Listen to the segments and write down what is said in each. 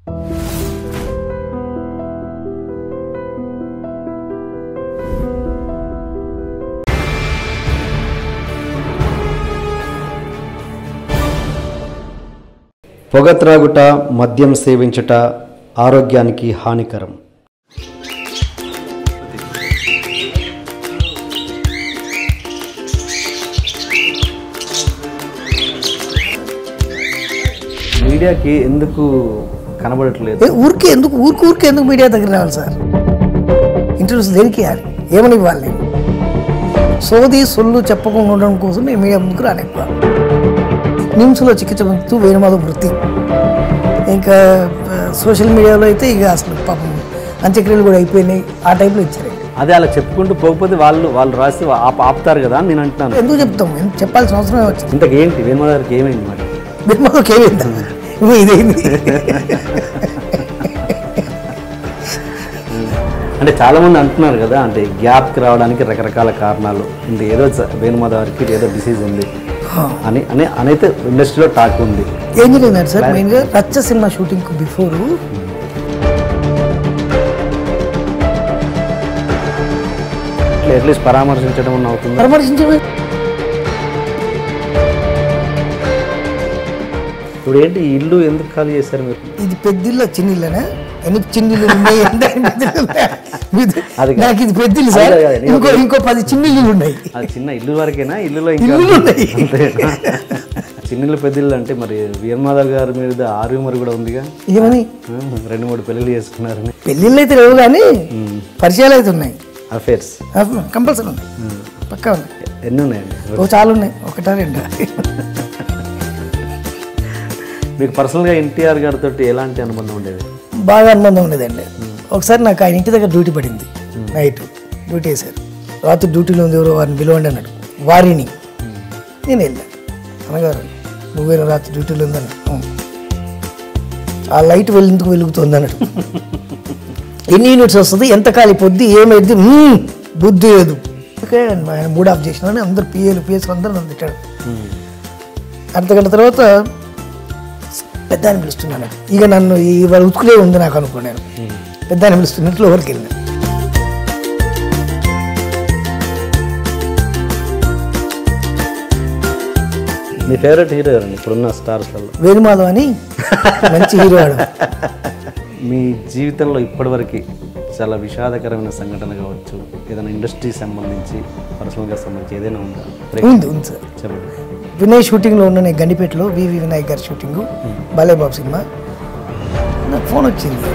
పొగ త్రాగుట మద్యం సేవించుట ఆరోగ్యానికి హానికరం మీడియాకి ఎందుకు కనబడట్లేదు ఏ ఊరికే ఎందుకు ఊరికి ఊరికే ఎందుకు మీడియా దగ్గర రావాలి సార్ ఇంటర్వ్యూస్ దేనికి ఇవ్వాలి ఏమని ఇవ్వాలి నేను సోది సొల్లు చెప్పకుండా ఉండడం కోసం నేను మీడియా ముందుకు రాను ఎక్కువ నిమ్స్లో చికిత్స పొందుతూ వేణుమాధవ్ వృత్తి ఇంకా ఆ, సోషల్ మీడియాలో అయితే ఇక అసలు పాపం అంత్యక్రియలు కూడా అయిపోయినాయి ఆ టైంలో ఇచ్చారు అదే అలా చెప్పుకుంటూ పోకపోతే వాళ్ళు వాళ్ళు రాసి ఆప్ ఆపుతారు కదా అని నేను అంటున్నాను ఎందుకు చెప్తాం ఎందుకు చెప్పాల్సిన అవసరమే వచ్చింది ఇంతకేంటి వేణుమాధవ్ గారికి ఏమైంది మరి వేణుమాధవ్కి ఏమైందా ఇగో ఇదేంది అంటే చాలా మంది అంటున్నారు కదా అంటే గ్యాప్కి రావడానికి రకరకాల కారణాలు అంటే ఏదో స- వేణుమాధవ్ గారికి ఏదో డిసీజ్ ఉంది అని అని అనైతే ఇండస్ట్రీలో టాక్ ఉంది ఏం జరిగిందంటే సార్ మెయిన్గా రచ్చ సినిమా షూటింగ్కి బిఫోర్ అట్లీస్ట్ పరామర్శించడం అన్న అవుతుంది పరామర్శించే ఇప్పుడు ఏంటి ఈ ఇల్లు ఎందుకు ఖాళీ చేశారు మీరు ఇది పెద్దిల్లు చిన్నిళ్ళనా ఎన్ని చిన్నిళ్ళు ఉన్నాయి ఎంత పెద్దిళ్ళు ఉన్నాయి? ఇది- అది కాదు. నాకు ఇది పెద్దిల్లు సార్ అది కాదు, నేను ఇంకో ఇంకో పది చిన్నిళ్ళు ఉన్నాయి అది చిన్న ఇల్లు వరకేనా ఇల్లులో ఇంకా ఇల్లులు ఉన్నాయి. అంతేనా? చిన్నిల్లు పెద్దిల్లు అంటే మరి వీరమాధవ్ గారి మీద ఆరు మరి కూడా ఉందిగా ఏమని ఆ, రెండు మూడు పెళ్ళిళ్ళు చేసుకున్నారని పెళ్ళిళ్ళు అయితే లేవు కానీ పరిచయాలు అయితే ఉన్నాయి అఫేర్స్ కంపల్సరీ ఉన్నాయి పక్కా ఉన్నాయి ఎన్ని ఉన్నాయండి ఓ చాలా ఉన్నాయి ఒకటా రెండు మీకు పర్సనల్గా ఎన్టీఆర్ గారితో ఎలాంటి అనుబంధం ఉండేది బాగా అనుబంధం ఉండేదండి ఒకసారి నాకు ఆయన ఇంటి దగ్గర డ్యూటీ పడింది నైట్ డ్యూటీ వేశారు రాత్రి డ్యూటీలో ఉంది ఎవరో వారిని పిలవండి అన్నాడు వారిని నేను వెళ్ళా అనగారు నువ్వేనా రాత్రి డ్యూటీలో ఉందని "అవును." ఆ లైట్ వెళ్ళేందుకు వెలుగుతుంది అన్నాడు ఎన్ని యూనిట్స్ వస్తుంది ఎంత ఖాళీ పొద్దు ఏమైంది "మ్మ్, బుద్ధి లేదు ఓకే ఆయన మూడ్ ఆఫ్ చేసిన అందరు పిఏలు పిఎస్ అందరూ నన్ను తిట్టాడు అర్ధగంట తర్వాత పెద్ద అని పిలుస్తున్నాను ఇక నన్ను ఈ వాడు ఉతుకులే ఉంది నాకు అనుకున్నాను పెద్ద అని పిలుస్తున్నట్లు లోపలికి వెళ్ళిన మీ ఫేవరెట్ హీరో ఎవరండి ఇప్పుడున్న స్టార్స్లలో వేణుమాధవ్ అని మంచి హీరో వాడు మీ జీవితంలో ఇప్పటివరకు చాలా విషాదకరమైన సంఘటన కావచ్చు ఏదైనా ఇండస్ట్రీ సంబంధించి పర్సనల్గా సంబంధించి ఏదైనా ఉందా ఉంది ఉంది సార్ చెప్పండి వినయ్ షూటింగ్లో ఉన్న నేను గండిపేటలో వివి వినాయక్ గారి షూటింగ్ బాలేబాబు సినిమా నాకు ఫోన్ వచ్చింది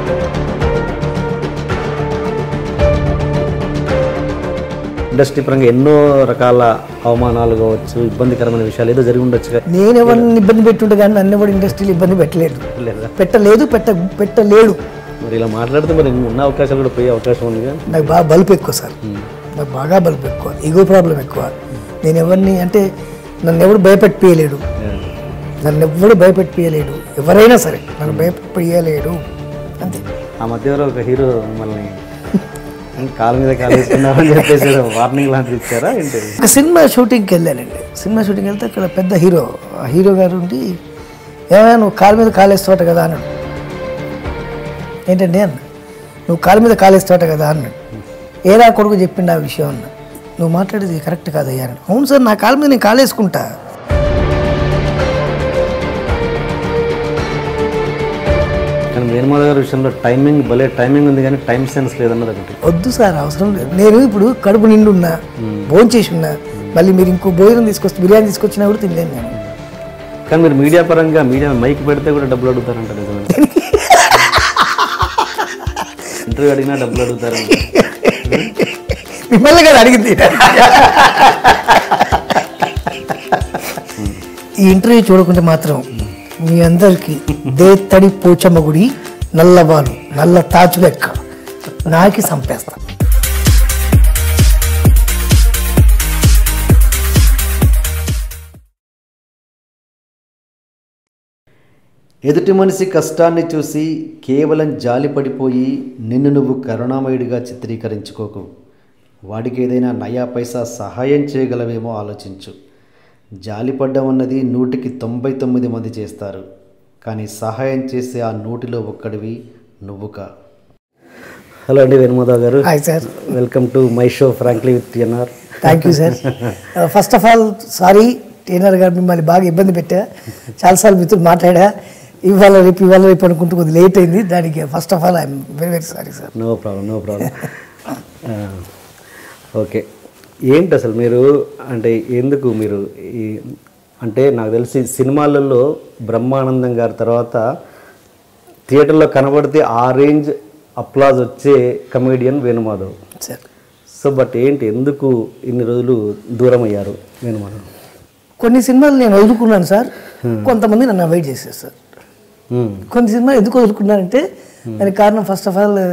ఇండస్ట్రీ పరంగా ఎన్నో రకాల అవమానాలు కావచ్చు ఇబ్బందికరమైన విషయాలు ఏదో జరిగి ఉండొచ్చుగా నేను ఎవరిని ఇబ్బంది పెట్టుంటే కానీ నన్ను ఎవరు ఇండస్ట్రీలో ఇబ్బంది పెట్టలేదు లేదా పెట్టలేదు పెట్ట పెట్టలేడు మరి ఇలా మాట్లాడితే మరి ఉన్న అవకాశాలు కూడా పోయే అవకాశం ఉందిగా నాకు బాగా బలుపు ఎక్కువ సార్ నాకు బాగా బలుపు ఎక్కువ ఈగో ప్రాబ్లం ఎక్కువ నేను ఎవరిని అంటే నన్ను ఎవడు భయపెట్టియలేడు నన్ను ఎవడు భయపెట్టియలేడు ఎవరైనా సరే నన్ను భయపెట్టియలేడు అంతే ఆ మధ్య ఎవరో ఒక హీరో మిమ్మల్ని కాలు మీద కాలు వేసుకున్నారని చెప్పేసి వార్నింగ్ లాంటిది ఇచ్చారా ఏంటి ఒక సినిమా షూటింగ్కి వెళ్ళానండి సినిమా షూటింగ్ వెళ్తే అక్కడ పెద్ద హీరో ఆ హీరో గారు ఉండి ఏమైనా నువ్వు కాలు మీద కాలేస్తావట కదా అన్నాడు ఏంటండి అన్న నువ్వు కాలు మీద కాలేస్తావట కదా అన్నాడు ఏరా కొడుకు చెప్పిండు ఆ విషయం అన్న నువ్వు మాట్లాడేది కరెక్ట్ కాదయ్యా అన్నాడు అవును సార్ నా కాలు మీద నేను కాలేసుకుంటా కానీ వేణుమాధ గారి విషయంలో టైమింగ్ భలే టైమింగ్ ఉంది కానీ టైం సెన్స్ లేదన్నది ఒకటి వద్దు సార్ అవసరం లేదు నేను ఇప్పుడు కడుపు నిండు ఉన్నా భోజనం చేసి ఉన్నా మళ్ళీ మీరు ఇంకో భోజనం తీసుకొచ్చి బిర్యానీ తీసుకొచ్చినా కూడా తినలేను నేను కానీ మీరు మీడియా పరంగా మీడియా మైక్ పెడితే కూడా డబ్బులు అడుగుతారంట నిజమే ఇంటర్వ్యూ అడిగినా డబ్బులు అడుగుతారంట మిమ్మల్ని కదా అడిగింది ఈ ఇంటర్వ్యూ చూడకుంటే మాత్రం మీ అందరికి దేత్తడి పోచమ్మ గుడి నల్లబాలు నల్ల తాచు లెక్క నాకి సంపేస్తా ఎదుటి మనిషి కష్టాన్ని చూసి కేవలం జాలిపడిపోయి నిన్ను నువ్వు కరుణామయుడిగా చిత్రీకరించుకోకు వాడికి ఏదైనా నయా పైసా సహాయం చేయగలవేమో ఆలోచించు జాలిపడ్డం అన్నది నూటికి తొంభై తొమ్మిది మంది చేస్తారు కానీ సహాయం చేసే ఆ నూటిలో ఒక్కడివి నువ్వుగా హలో అండి వేణుమాధవ్ గారు hi sir welcome to my show frankly with TNR thank you sir first of all sorry trainer గారు మిమ్మల్ని బాగా ఇబ్బంది పెట్టా చాలాసార్లు మీతో మాట్లాడా ఇవాళ రేపు ఇవాళ రేపు అనుకుంటూ కొద్దిగా లేట్ అయింది దానికి first of all I'm very very sorry sir no problem no problem okay ఏంటి అసలు మీరు అంటే ఎందుకు మీరు ఈ అంటే నాకు తెలిసి సినిమాలలో బ్రహ్మానందం గారి తర్వాత థియేటర్లో కనబడితే ఆ రేంజ్ అప్లాజ్ వచ్చే comedian Venumadhav sir so but ఏంటి ఎందుకు ఇన్ని రోజులు దూరం అయ్యారు వేణుమాధవ్ కొన్ని సినిమాలు నేను వదులుకున్నాను సార్ కొంతమంది నన్ను అవాయిడ్ చేశారు సార్ మ్మ్. కొన్ని సినిమాలు ఎందుకు వదులుకున్నానంటే దానికి కారణం ఫస్ట్ ఆఫ్ ఆల్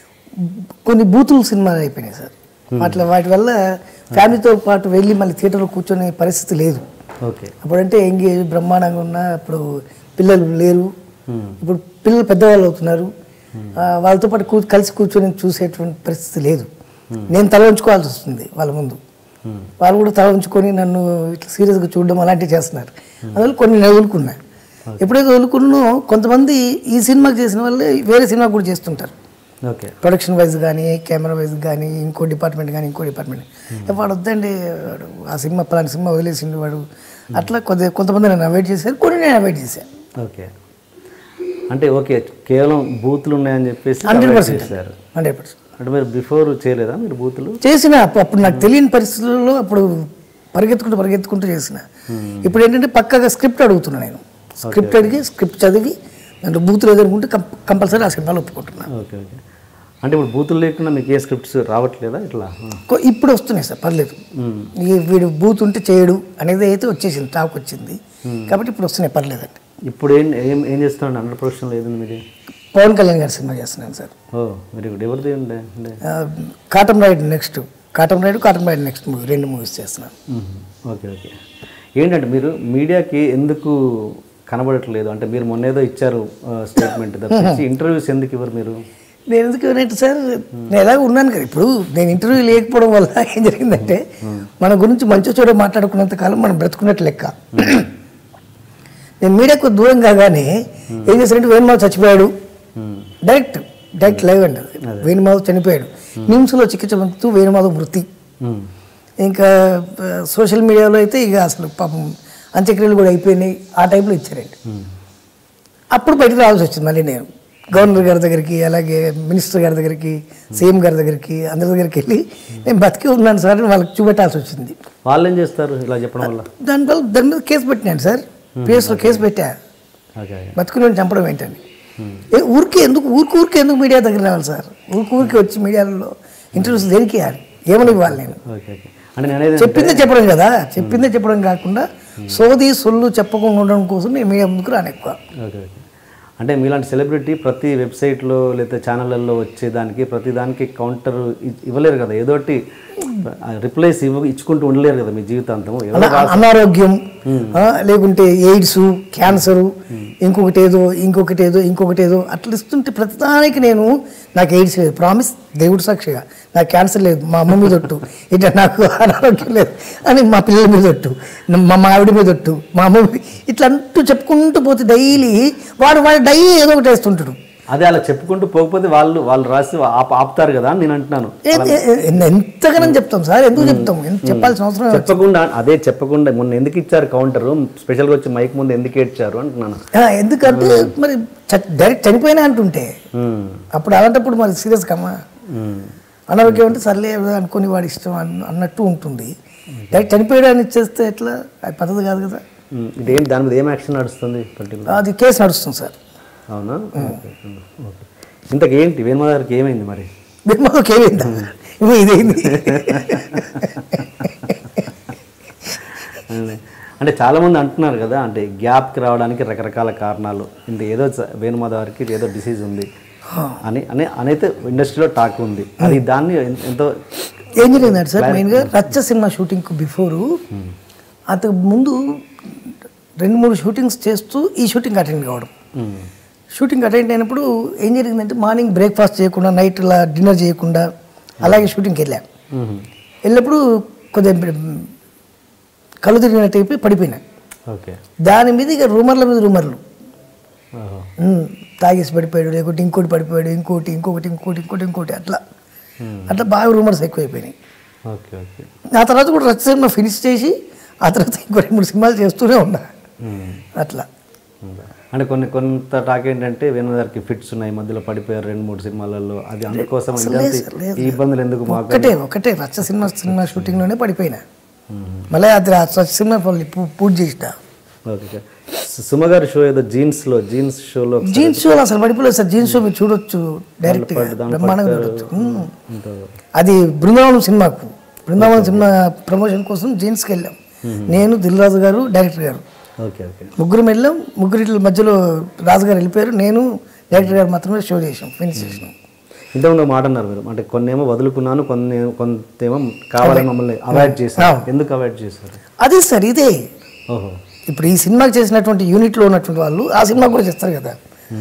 కొన్ని బూతులు సినిమాలు అయిపోయినాయి సార్ వాటి వాటి వల్ల ఫ్యామిలీతో పాటు వెళ్ళి మళ్ళీ థియేటర్లో కూర్చొనే పరిస్థితి లేదు ఓకే అప్పుడంటే ఎంగేజ్ బ్రహ్మాండంగా ఉన్న అప్పుడు పిల్లలు లేరు ఇప్పుడు పిల్లలు పెద్దవాళ్ళు అవుతున్నారు ఆ, వాళ్ళతో పాటు కూ కలిసి కూర్చొని చూసేటువంటి పరిస్థితి లేదు నేను తల ఉంచుకోవాల్సి వస్తుంది వాళ్ళ ముందు వాళ్ళు కూడా తల ఉంచుకొని నన్ను ఇట్లా సీరియస్గా చూడడం అలాంటివి చేస్తున్నారు అందువల్ల కొన్ని నేను వదులుకున్నా ఎప్పుడైతే వదులుకున్నో కొంతమంది ఈ సినిమాకి చేసిన వాళ్ళే వేరే సినిమా కూడా చేస్తుంటారు ఓకే ప్రొడక్షన్ వైజ్ కానీ కెమెరా వైజ్ కానీ ఇంకో డిపార్ట్మెంట్ కానీ ఇంకో డిపార్ట్మెంట్ వాడు వద్దండి వాడు ఆ సినిమా పలానా సినిమా వదిలేసిండు వాడు అట్లా కొద్ది కొంతమంది నన్ను అవాయిడ్ చేశారు కొన్ని నేను అవాయిడ్ చేశాను ఓకే అంటే ఓకే కేవలం బూతులు ఉన్నాయని చెప్పేసి హండ్రెడ్ avoid పర్సెంట్ చేశారు హండ్రెడ్ పర్సెంట్ అంటే మీరు బిఫోర్ చేయలేదా మీరు బూతులు చేసిన అప్పు- అప్పుడు నాకు తెలియని పరిస్థితుల్లో అప్పుడు పరిగెత్తుకుంటూ పరిగెత్తుకుంటూ చేసిన ఇప్పుడు ఏంటంటే పక్కగా స్క్రిప్ట్ అడుగుతున్నా నేను స్క్రిప్ట్ అడిగి స్క్రిప్ట్ చదివి దాంట్లో బూతులు ఏదనుకుంటే కంపల్సరీ ఆ సినిమాలో ఒప్పుకుంటున్నాను ఓకే ఓకే అంటే ఇప్పుడు బూతులు లేకుండా మీకు ఏ స్క్రిప్ట్స్ రావట్లేదా ఇట్లా కొ- ఇప్పుడు వస్తున్నాయి సార్ పర్లేదు ఈ వీడు బూత్ ఉంటే చేయడు అనేది అయితే వచ్చేసింది టాక్ వచ్చింది కాబట్టి ఇప్పుడు వస్తున్నాయి పర్లేదండి ఇప్పుడు ఏం ఏం ఏం చేస్తున్నాడు అండర్ ప్రొడక్షన్ లేదండి మీది పవన్ కళ్యాణ్ గారి సినిమా చేస్తున్నాను సార్ ఓ వెరీ గుడ్ ఎవరిది ఉండే అంటే ఆ, cotton ride next cotton ride cotton ride next movie రెండు మూవీస్ చేస్తున్నాను ఓకే ఓకే ఏంటంటే మీరు మీడియాకి ఎందుకు కనబడట్లేదు అంటే మీరు మొన్న ఏదో ఇచ్చారు స్టేట్మెంట్ తప్పించి ఇంటర్వ్యూస్ ఎందుకు ఇవ్వరు మీరు నేను ఎందుకు ఏమంటే సార్ నేను ఎలాగ ఉన్నాను కదా ఇప్పుడు నేను ఇంటర్వ్యూ లేకపోవడం వల్ల ఏం జరిగిందంటే మన గురించి మంచి చూడ మాట్లాడుకున్నంత కాలం మనం బ్రతుకున్నట్టు లెక్క నేను మీడియాకు దూరం కాగానే ఏం చేశారంటే వేణుమాధవ్ చచ్చిపోయాడు డైరెక్ట్ డైరెక్ట్ లైవ్ అండి అది. వేణుమాధవ్ చనిపోయాడు నిమ్స్లో చికిత్స పొందుతూ వేణుమాధవ్ మృతి మ్మ్. ఇంకా సోషల్ మీడియాలో అయితే ఇక అసలు పాపం అంత్యక్రియలు కూడా అయిపోయినాయి ఆ టైంలో ఇచ్చారండి అప్పుడు బయటకు రావాల్సి వచ్చింది మళ్ళీ నేను గవర్నర్ గారి దగ్గరికి అలాగే మినిస్టర్ గారి దగ్గరికి సీఎం గారి దగ్గరికి అందరి దగ్గరికి వెళ్ళి నేను బతికి ఉన్నాను సార్ అని వాళ్ళకి చూపెట్టాల్సి వచ్చింది వాళ్ళు ఏం చేస్తారు ఇలా చెప్పడం వల్ల దానివల్ల దాని మీద కేసు పెట్టినాను సార్ పిఎస్లో కేసు పెట్టా ఓకే బతుకుని చంపడం ఏంటని ఏ ఊరికే ఎందుకు ఊరికి ఊరికే ఎందుకు మీడియా దగ్గర రావాలి సార్ ఊరికి ఊరికి వచ్చి మీడియాలో ఇంటర్వ్యూస్ దేనికి ఇవ్వాలి ఏమని ఇవ్వాలి నేను ఓకే ఓకే అంటే నేను అనేది చెప్పిందే చెప్పడం కదా చెప్పిందే చెప్పడం కాకుండా సోది సొల్లు చెప్పకుండా ఉండడం కోసం నేను మీడియా ముందుకు రాను ఎక్కువ ఓకే ఓకే అంటే మీలాంటి సెలబ్రిటీ ప్రతి వెబ్సైట్లో లేదా ఛానళ్ళల్లో వచ్చేదానికి ప్రతి దానికి కౌంటర్ ఇవ్వలేరు కదా ఏదో ఒకటి రిప్లైస్ ఇవ్వ ఇచ్చుకుంటూ ఉండలేరు కదా మీ జీవితాంతం ఎవరో అనా- అనారోగ్యం ఆ, లేకుంటే ఎయిడ్స్ క్యాన్సరు ఇంకొకటి ఏదో ఇంకొకటి ఏదో ఇంకొకటి ఏదో అట్లా ఇస్తుంటే ప్రతిదానికి నేను నాకు ఎయిడ్స్ లేదు ప్రామిస్ దేవుడు సాక్షిగా నాకు క్యాన్సర్ లేదు మా అమ్మ మీద ఒట్టు ఇట్లా నాకు అనారోగ్యం లేదు అని మా పిల్లల మీద ఒట్టు మా మా ఆవిడ మీద ఒట్టు మా అమ్మ మీద- ఇట్లా అంటూ చెప్పుకుంటూ పోతే డైలీ వాడు వాడు డైలీ ఏదో ఒకటి వేస్తుంటాడు అదే అలా చెప్పుకుంటూ పోకపోతే వాళ్ళు వాళ్ళు రాసి ఆప్ ఆపుతారు కదా అని నేను అంటున్నాను ఏ- ఏ- ఏ- ఎంతగానో చెప్తాం సార్ ఎందుకు చెప్తాం ఎంత చెప్పాల్సిన అవసరం లేదు. చెప్పకుండా అదే చెప్పకుండా మొన్న ఎందుకు ఇచ్చారు కౌంటర్ స్పెషల్గా వచ్చి మైక్ ముందు ఎందుకు ఏడ్చారు అంటున్నాను ఆ, ఎందుకంటే మరి చ- డైరెక్ట్ చనిపోయినా అంటుంటే మ్మ్. అప్పుడు అలాంటప్పుడు మరి సీరియస్ కమ్మా మ్మ్. అనారోగ్యం అంటే సర్లే ఏదో అనుకుని వాడి ఇష్టం అన్న- అన్నట్టు ఉంటుంది డైరెక్ట్ చనిపోయడాన్ని ఇచ్చేస్తే ఎట్లా అది పద్ధతి కాదు కదా మ్మ్. ఇదేం దాని మీద ఏం యాక్షన్ నడుస్తుంది పర్టికులర్ అది కేసు నడుస్తుంది సార్ అవునా ఓకే. ఓకే. ఇంతకు ఏంటి వేణుమా గారికి ఏమైంది మరి బిర్మకి ఏమైందా ఇగో ఇదేంది అదే. అంటే చాలా మంది అంటున్నారు కదా అంటే గ్యాప్కి రావడానికి రకరకాల కారణాలు ఇంత ఏదో చ- వేణుమాధవ్ గారికి ఏదో డిసీజ్ ఉంది అని అని అనైతే ఇండస్ట్రీలో టాక్ ఉంది అది దాన్ని ఎన్- ఎంతో ఏం జరిగిందంటే సార్ మెయిన్గా రచ్చ సినిమా షూటింగ్కు బిఫోరు అంతకు ముందు రెండు మూడు షూటింగ్స్ చేస్తూ ఈ షూటింగ్ అటెండ్ కావడం మ్మ్. షూటింగ్ అటెండ్ అయినప్పుడు ఏం జరిగిందంటే మార్నింగ్ బ్రేక్ఫాస్ట్ చేయకుండా నైట్ ఇలా డిన్నర్ చేయకుండా అలాగే షూటింగ్కి వెళ్ళా మ్మ్. వెళ్ళినప్పుడు కొద్దిగా కళ్ళు తిరిగినట్టు అయిపోయి పడిపోయినా ఓకే దాని మీద ఇక రూమర్ల మీద రూమర్లు ఉమ్, తాగేసి పడిపోయాడు లేకుంటే ఇంకోటి పడిపోయాడు ఇంకోటి ఇంకొకటి ఇంకోటి ఇంకోటి ఇంకోటి అట్లా అట్లా బాగా రూమర్స్ ఎక్కువైపోయినాయి ఓకే ఓకే ఆ తర్వాత కూడా రచ్చ సినిమా ఫినిష్ చేసి ఆ తర్వాత ఇంకో రెండు మూడు సినిమాలు చేస్తూనే ఉన్నా అట్లా అంటే కొన్ని కొంత టాక్ ఏంటంటే వేణుగారికి ఫిట్స్ ఉన్నాయి మధ్యలో పడిపోయారు రెండు మూడు సినిమాలలో అది అందుకోసం ఇదంతా ఈ ఇబ్బందులు ఎందుకు మాకు ఒక్కటే ఒకటే రచ్చ సినిమా సినిమా షూటింగ్లోనే పడిపోయినా మళ్ళీ అది ఆ రచ్చ సినిమా పనులు పూ- పూర్తి చేసిన ఓకే ఓకే. సు- సుమ గారి షో ఏదో జీన్స్లో జీన్స్ షోలో జీన్స్ షో అసలు పడిపోలేదు సార్ జీన్స్ షో మీరు చూడొచ్చు డైరెక్ట్గా బ్రహ్మాండంగా చూడొచ్చు ఉమ్. ఉంటుంది అది బృందావనం సినిమాకు బృందావనం సినిమా ప్రమోషన్ కోసం జీన్స్కి వెళ్ళాం నేను దిల్రాజు గారు డైరెక్టర్ గారు ఓకే ఓకే ముగ్గురు వెళ్ళాం ముగ్గురి మధ్యలో రాజు గారు వెళ్ళిపోయారు నేను డైరెక్టర్ గారు మాత్రమే షో చేసాం ఫినిష్ చేసినాం ఇంతకుముందు ఒక మాట అన్నారు మీరు అంటే కొన్ని ఏమో వదులుకున్నాను కొన్ని కొంతేమో కావాలని మమ్మల్ని అవాయిడ్ చేశారు ఎందుకు అవాయిడ్ చేశారు అదే సార్ ఇదే ఓహో ఇప్పుడు ఈ సినిమాకి చేసినటువంటి యూనిట్లో ఉన్నటువంటి వాళ్ళు ఆ సినిమా కూడా చేస్తారు కదా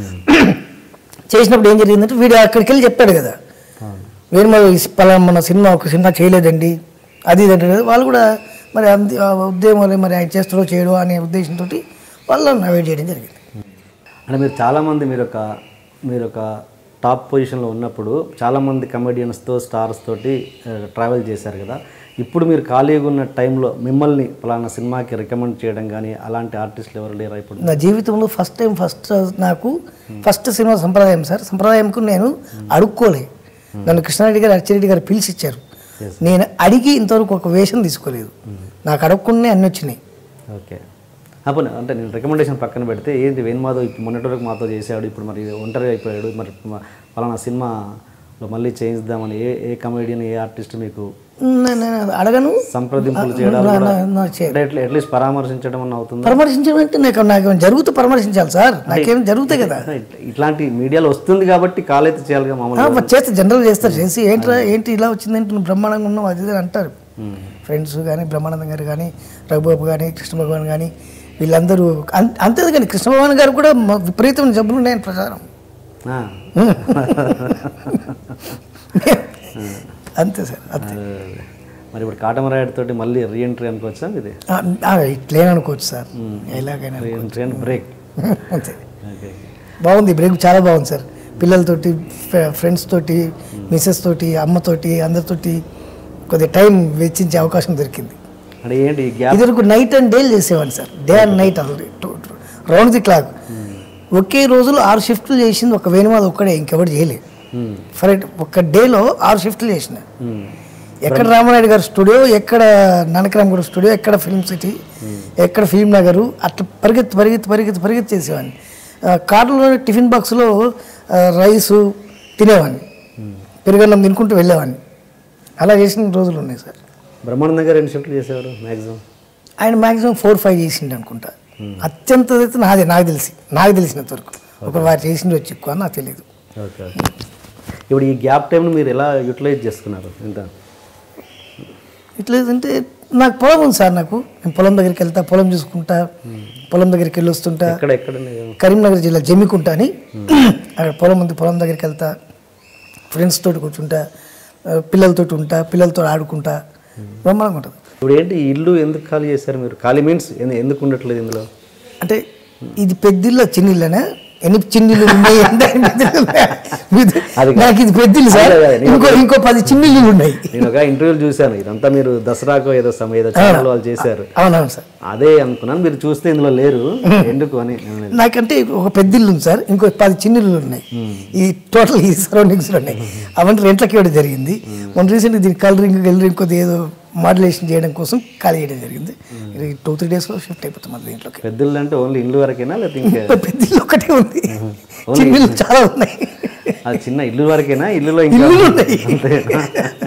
చేసినప్పుడు ఏం జరిగిందంటే వీడు అక్కడికి వెళ్ళి చెప్పాడు కదా అవును. వేరు మరి ఈ పలానా మన సినిమా ఒక సినిమా చేయలేదండి అది ఇది అంటే వాళ్ళు కూడా మరి అంత ఆ ఉద్యమం మరి ఆయన చేస్తాడో చేయడో అనే ఉద్దేశంతో వాళ్ళని అవాయిడ్ చేయడం జరిగింది అంటే మీరు చాలామంది మీరు ఒక మీరు ఒక టాప్ పొజిషన్లో ఉన్నప్పుడు చాలామంది కమెడియన్స్తో స్టార్స్ తోటి ట్రావెల్ చేశారు కదా ఇప్పుడు మీరు ఖాళీగా ఉన్న టైంలో మిమ్మల్ని పలానా సినిమాకి రికమెండ్ చేయడం కానీ అలాంటి ఆర్టిస్టులు ఎవరు లేరా ఇప్పుడు నా జీవితంలో ఫస్ట్ టైం ఫస్ట్ నాకు ఫస్ట్ సినిమా సంప్రదాయం సార్ సంప్రదాయంకు నేను అడుక్కోలే నన్ను కృష్ణారెడ్డి గారు అచ్చిరెడ్డి గారు పిలిచి ఇచ్చారు నేను అడిగి ఇంతవరకు ఒక వేషం తీసుకోలేదు నాకు అడగకుండానే అన్ని వచ్చినాయి ఓకే అప్పుడు అంటే నేను రికమెండేషన్ పక్కన పెడితే ఏంటి వేణుమాధవ్ ఇప్పుడు మొన్నటి వరకు మాతో చేశాడు ఇప్పుడు మరి ఒంటరి అయిపోయాడు మరి మ- పలానా సినిమాలో మళ్ళీ చేయిద్దామని ఏ ఏ కమెడియన్ ఏ ఆర్టిస్ట్ మీకు నే- నేను అడగను సంప్రదింపులు చేయడం నా- నా- నా చే- అంటే అట్లా అట్లీస్ట్ పరామర్శించడం అన్న అవుతుందా పరామర్శించడం అంటే నాకు నాకు జరుగుతూ పరామర్శించాలి సార్ నాకేం జరుగుతాయి కదా ఇట్లా- ఇట్లాంటి మీడియాలో వస్తుంది కాబట్టి కాల్ అయితే చేయాలిగా మామూలుగా ఆ, చేస్తే జనరల్ చేస్తారు చేసి ఏంట్రా ఏంటి ఇలా వచ్చిందంటే నువ్వు బ్రహ్మాండంగా ఉన్నావు అది ఇది అని అంటారు ఫ్రెండ్స్ కానీ బ్రహ్మానందం గారు కానీ రఘుబాబు కానీ కృష్ణ భగవాన్ కానీ వీళ్ళందరూ అం- అంతేది కానీ కృష్ణ భగవాన్ గారు కూడా మ- విపరీతమైన జబ్బులు ఉన్నాయని ప్రచారం ఆ. అంతే సార్ అంతే అదే. మరి ఇప్పుడు కాటమరాయుడు తోటి మళ్ళీ రీఎంట్రీ అనుకోవచ్చా ఇది ఆ, ఆ, ఇట్లే అనుకోవచ్చు సార్ ఎలాగైనా రీఎంట్రీ అండ్ బ్రేక్ అంతే ఓకే బాగుంది బ్రేక్ చాలా బాగుంది సార్ పిల్లలతోటి ఫ్రె- ఫ్రెండ్స్ తోటి మిస్సెస్ తోటి అమ్మతోటి అందరితోటి కొద్దిగా టైం వెచ్చించే అవకాశం దొరికింది అంటే ఏంటి ఈ గ్యాప్ ఇదివరకు నైట్ అండ్ డే చేసేవాడిని సార్ డే అండ్ నైట్ అసలు రౌండ్ ది క్లాక్ ఒకే రోజులో ఆరు షిఫ్ట్లు చేసింది ఒక వేణుమాధ ఒక్కడే ఇంకెవరు చేయలేదు ఫర్ ఒక డేలో ఆరు షిఫ్ట్లు చేసిన ఎక్కడ రామానాయుడు గారి స్టూడియో ఎక్కడ నానకరామ్ గారి స్టూడియో ఎక్కడ ఫిల్మ్ సిటీ ఎక్కడ ఫిల్మ్ నగరు అట్లా పరిగెత్తి పరిగెత్తి పరిగెత్తి పరిగెత్తి చేసేవాడిని ఆ, కార్లో టిఫిన్ బాక్స్లో ఆ, రైసు తినేవాడిని పెరుగన్నం తినుకుంటూ వెళ్ళేవాడిని అలా చేసిన రోజులు ఉన్నాయి సార్ బ్రహ్మానందం గారు ఎన్ని షిఫ్ట్లు చేసేవారు మ్యాక్సిమం ఆయన మాక్సిమం ఫోర్ ఫైవ్ చేసిండు అనుకుంటా అత్యంత అయితే నాదే నాకు తెలిసి నాకు తెలిసినంత వరకు ఒక వారు చేసింది వచ్చి ఎక్కువ నాకు తెలియదు ఓకే ఓకే ఇప్పుడు ఈ గ్యాప్ టైంను మీరు ఎలా యూటిలైజ్ చేసుకున్నారు ఇంత ఇట్లా అంటే నాకు పొలం ఉంది సార్ నాకు నేను పొలం దగ్గరికి వెళ్తా పొలం చూసుకుంటా పొలం దగ్గరికి వెళ్ళి వస్తుంటా ఎక్కడ ఎక్కడ కరీంనగర్ జిల్లా జమ్మికుంట అని అక్కడ పొలం ఉంది పొలం దగ్గరికి వెళ్తా ఫ్రెండ్స్ తోటి కూర్చుంటా ఆ, పిల్లలతోటి ఉంటా పిల్లలతో ఆడుకుంటా బ్రహ్మాండంగా ఉంటుంది ఇప్పుడు ఏంటి ఈ ఇల్లు ఎందుకు ఖాళీ చేశారు మీరు ఖాళీ మీన్స్ ఎందుకు ఉండట్లేదు ఇందులో అంటే ఇది పెద్దిల్లు చిన్నిళ్ళనే ఎన్ని చిన్నిళ్ళు ఉన్నాయి ఎంత పెద్దిళ్ళు ఉన్నాయి? మీది- అది కాదు. నాకు ఇది పెద్దిల్లు సార్ అదే, అదే, నేను ఇంకో ఇంకో పది చిన్నిళ్ళు ఉన్నాయి నేను ఒక ఇంటర్వ్యూలు చూశాను ఇదంతా మీరు దసరాకో ఏదో సమ ఏదో ఛానల్ వాళ్ళు చేశారు అవునవును సార్ అదే అనుకున్నాను మీరు చూస్తే ఇందులో లేరు ఎందుకు అని నేను- నాకంటే ఒక పెద్దిల్లు ఉంది సార్ ఇంకో పది చిన్నిళ్ళు ఉన్నాయి ఈ టోటల్ ఈ సరౌండింగ్స్ ఉన్నాయి అవన్నీ రెంట్లకి ఇవ్వడం జరిగింది మొన్న రీసెంట్గా దీనికి కలరింగ్ కలరింగ్ కొద్దిగా ఏదో మాడ్యులేషన్ చేయడం కోసం ఖాళీ చేయడం జరిగింది ఇది టూ త్రీ డేస్లో షిఫ్ట్ అయిపోతుంది మళ్ళీ దీంట్లోకి పెద్దలు అంటే ఓన్లీ ఇల్లు వరకేనా లేకపోతే ఇంకా పెద్దిల్లు ఒకటే ఉంది చిన్నిళ్ళు చాలా ఉన్నాయి అది చిన్న ఇల్లు వరకేనా ఇల్లులో ఇంకా ఇల్లులు ఉన్నాయి. అంతేనా?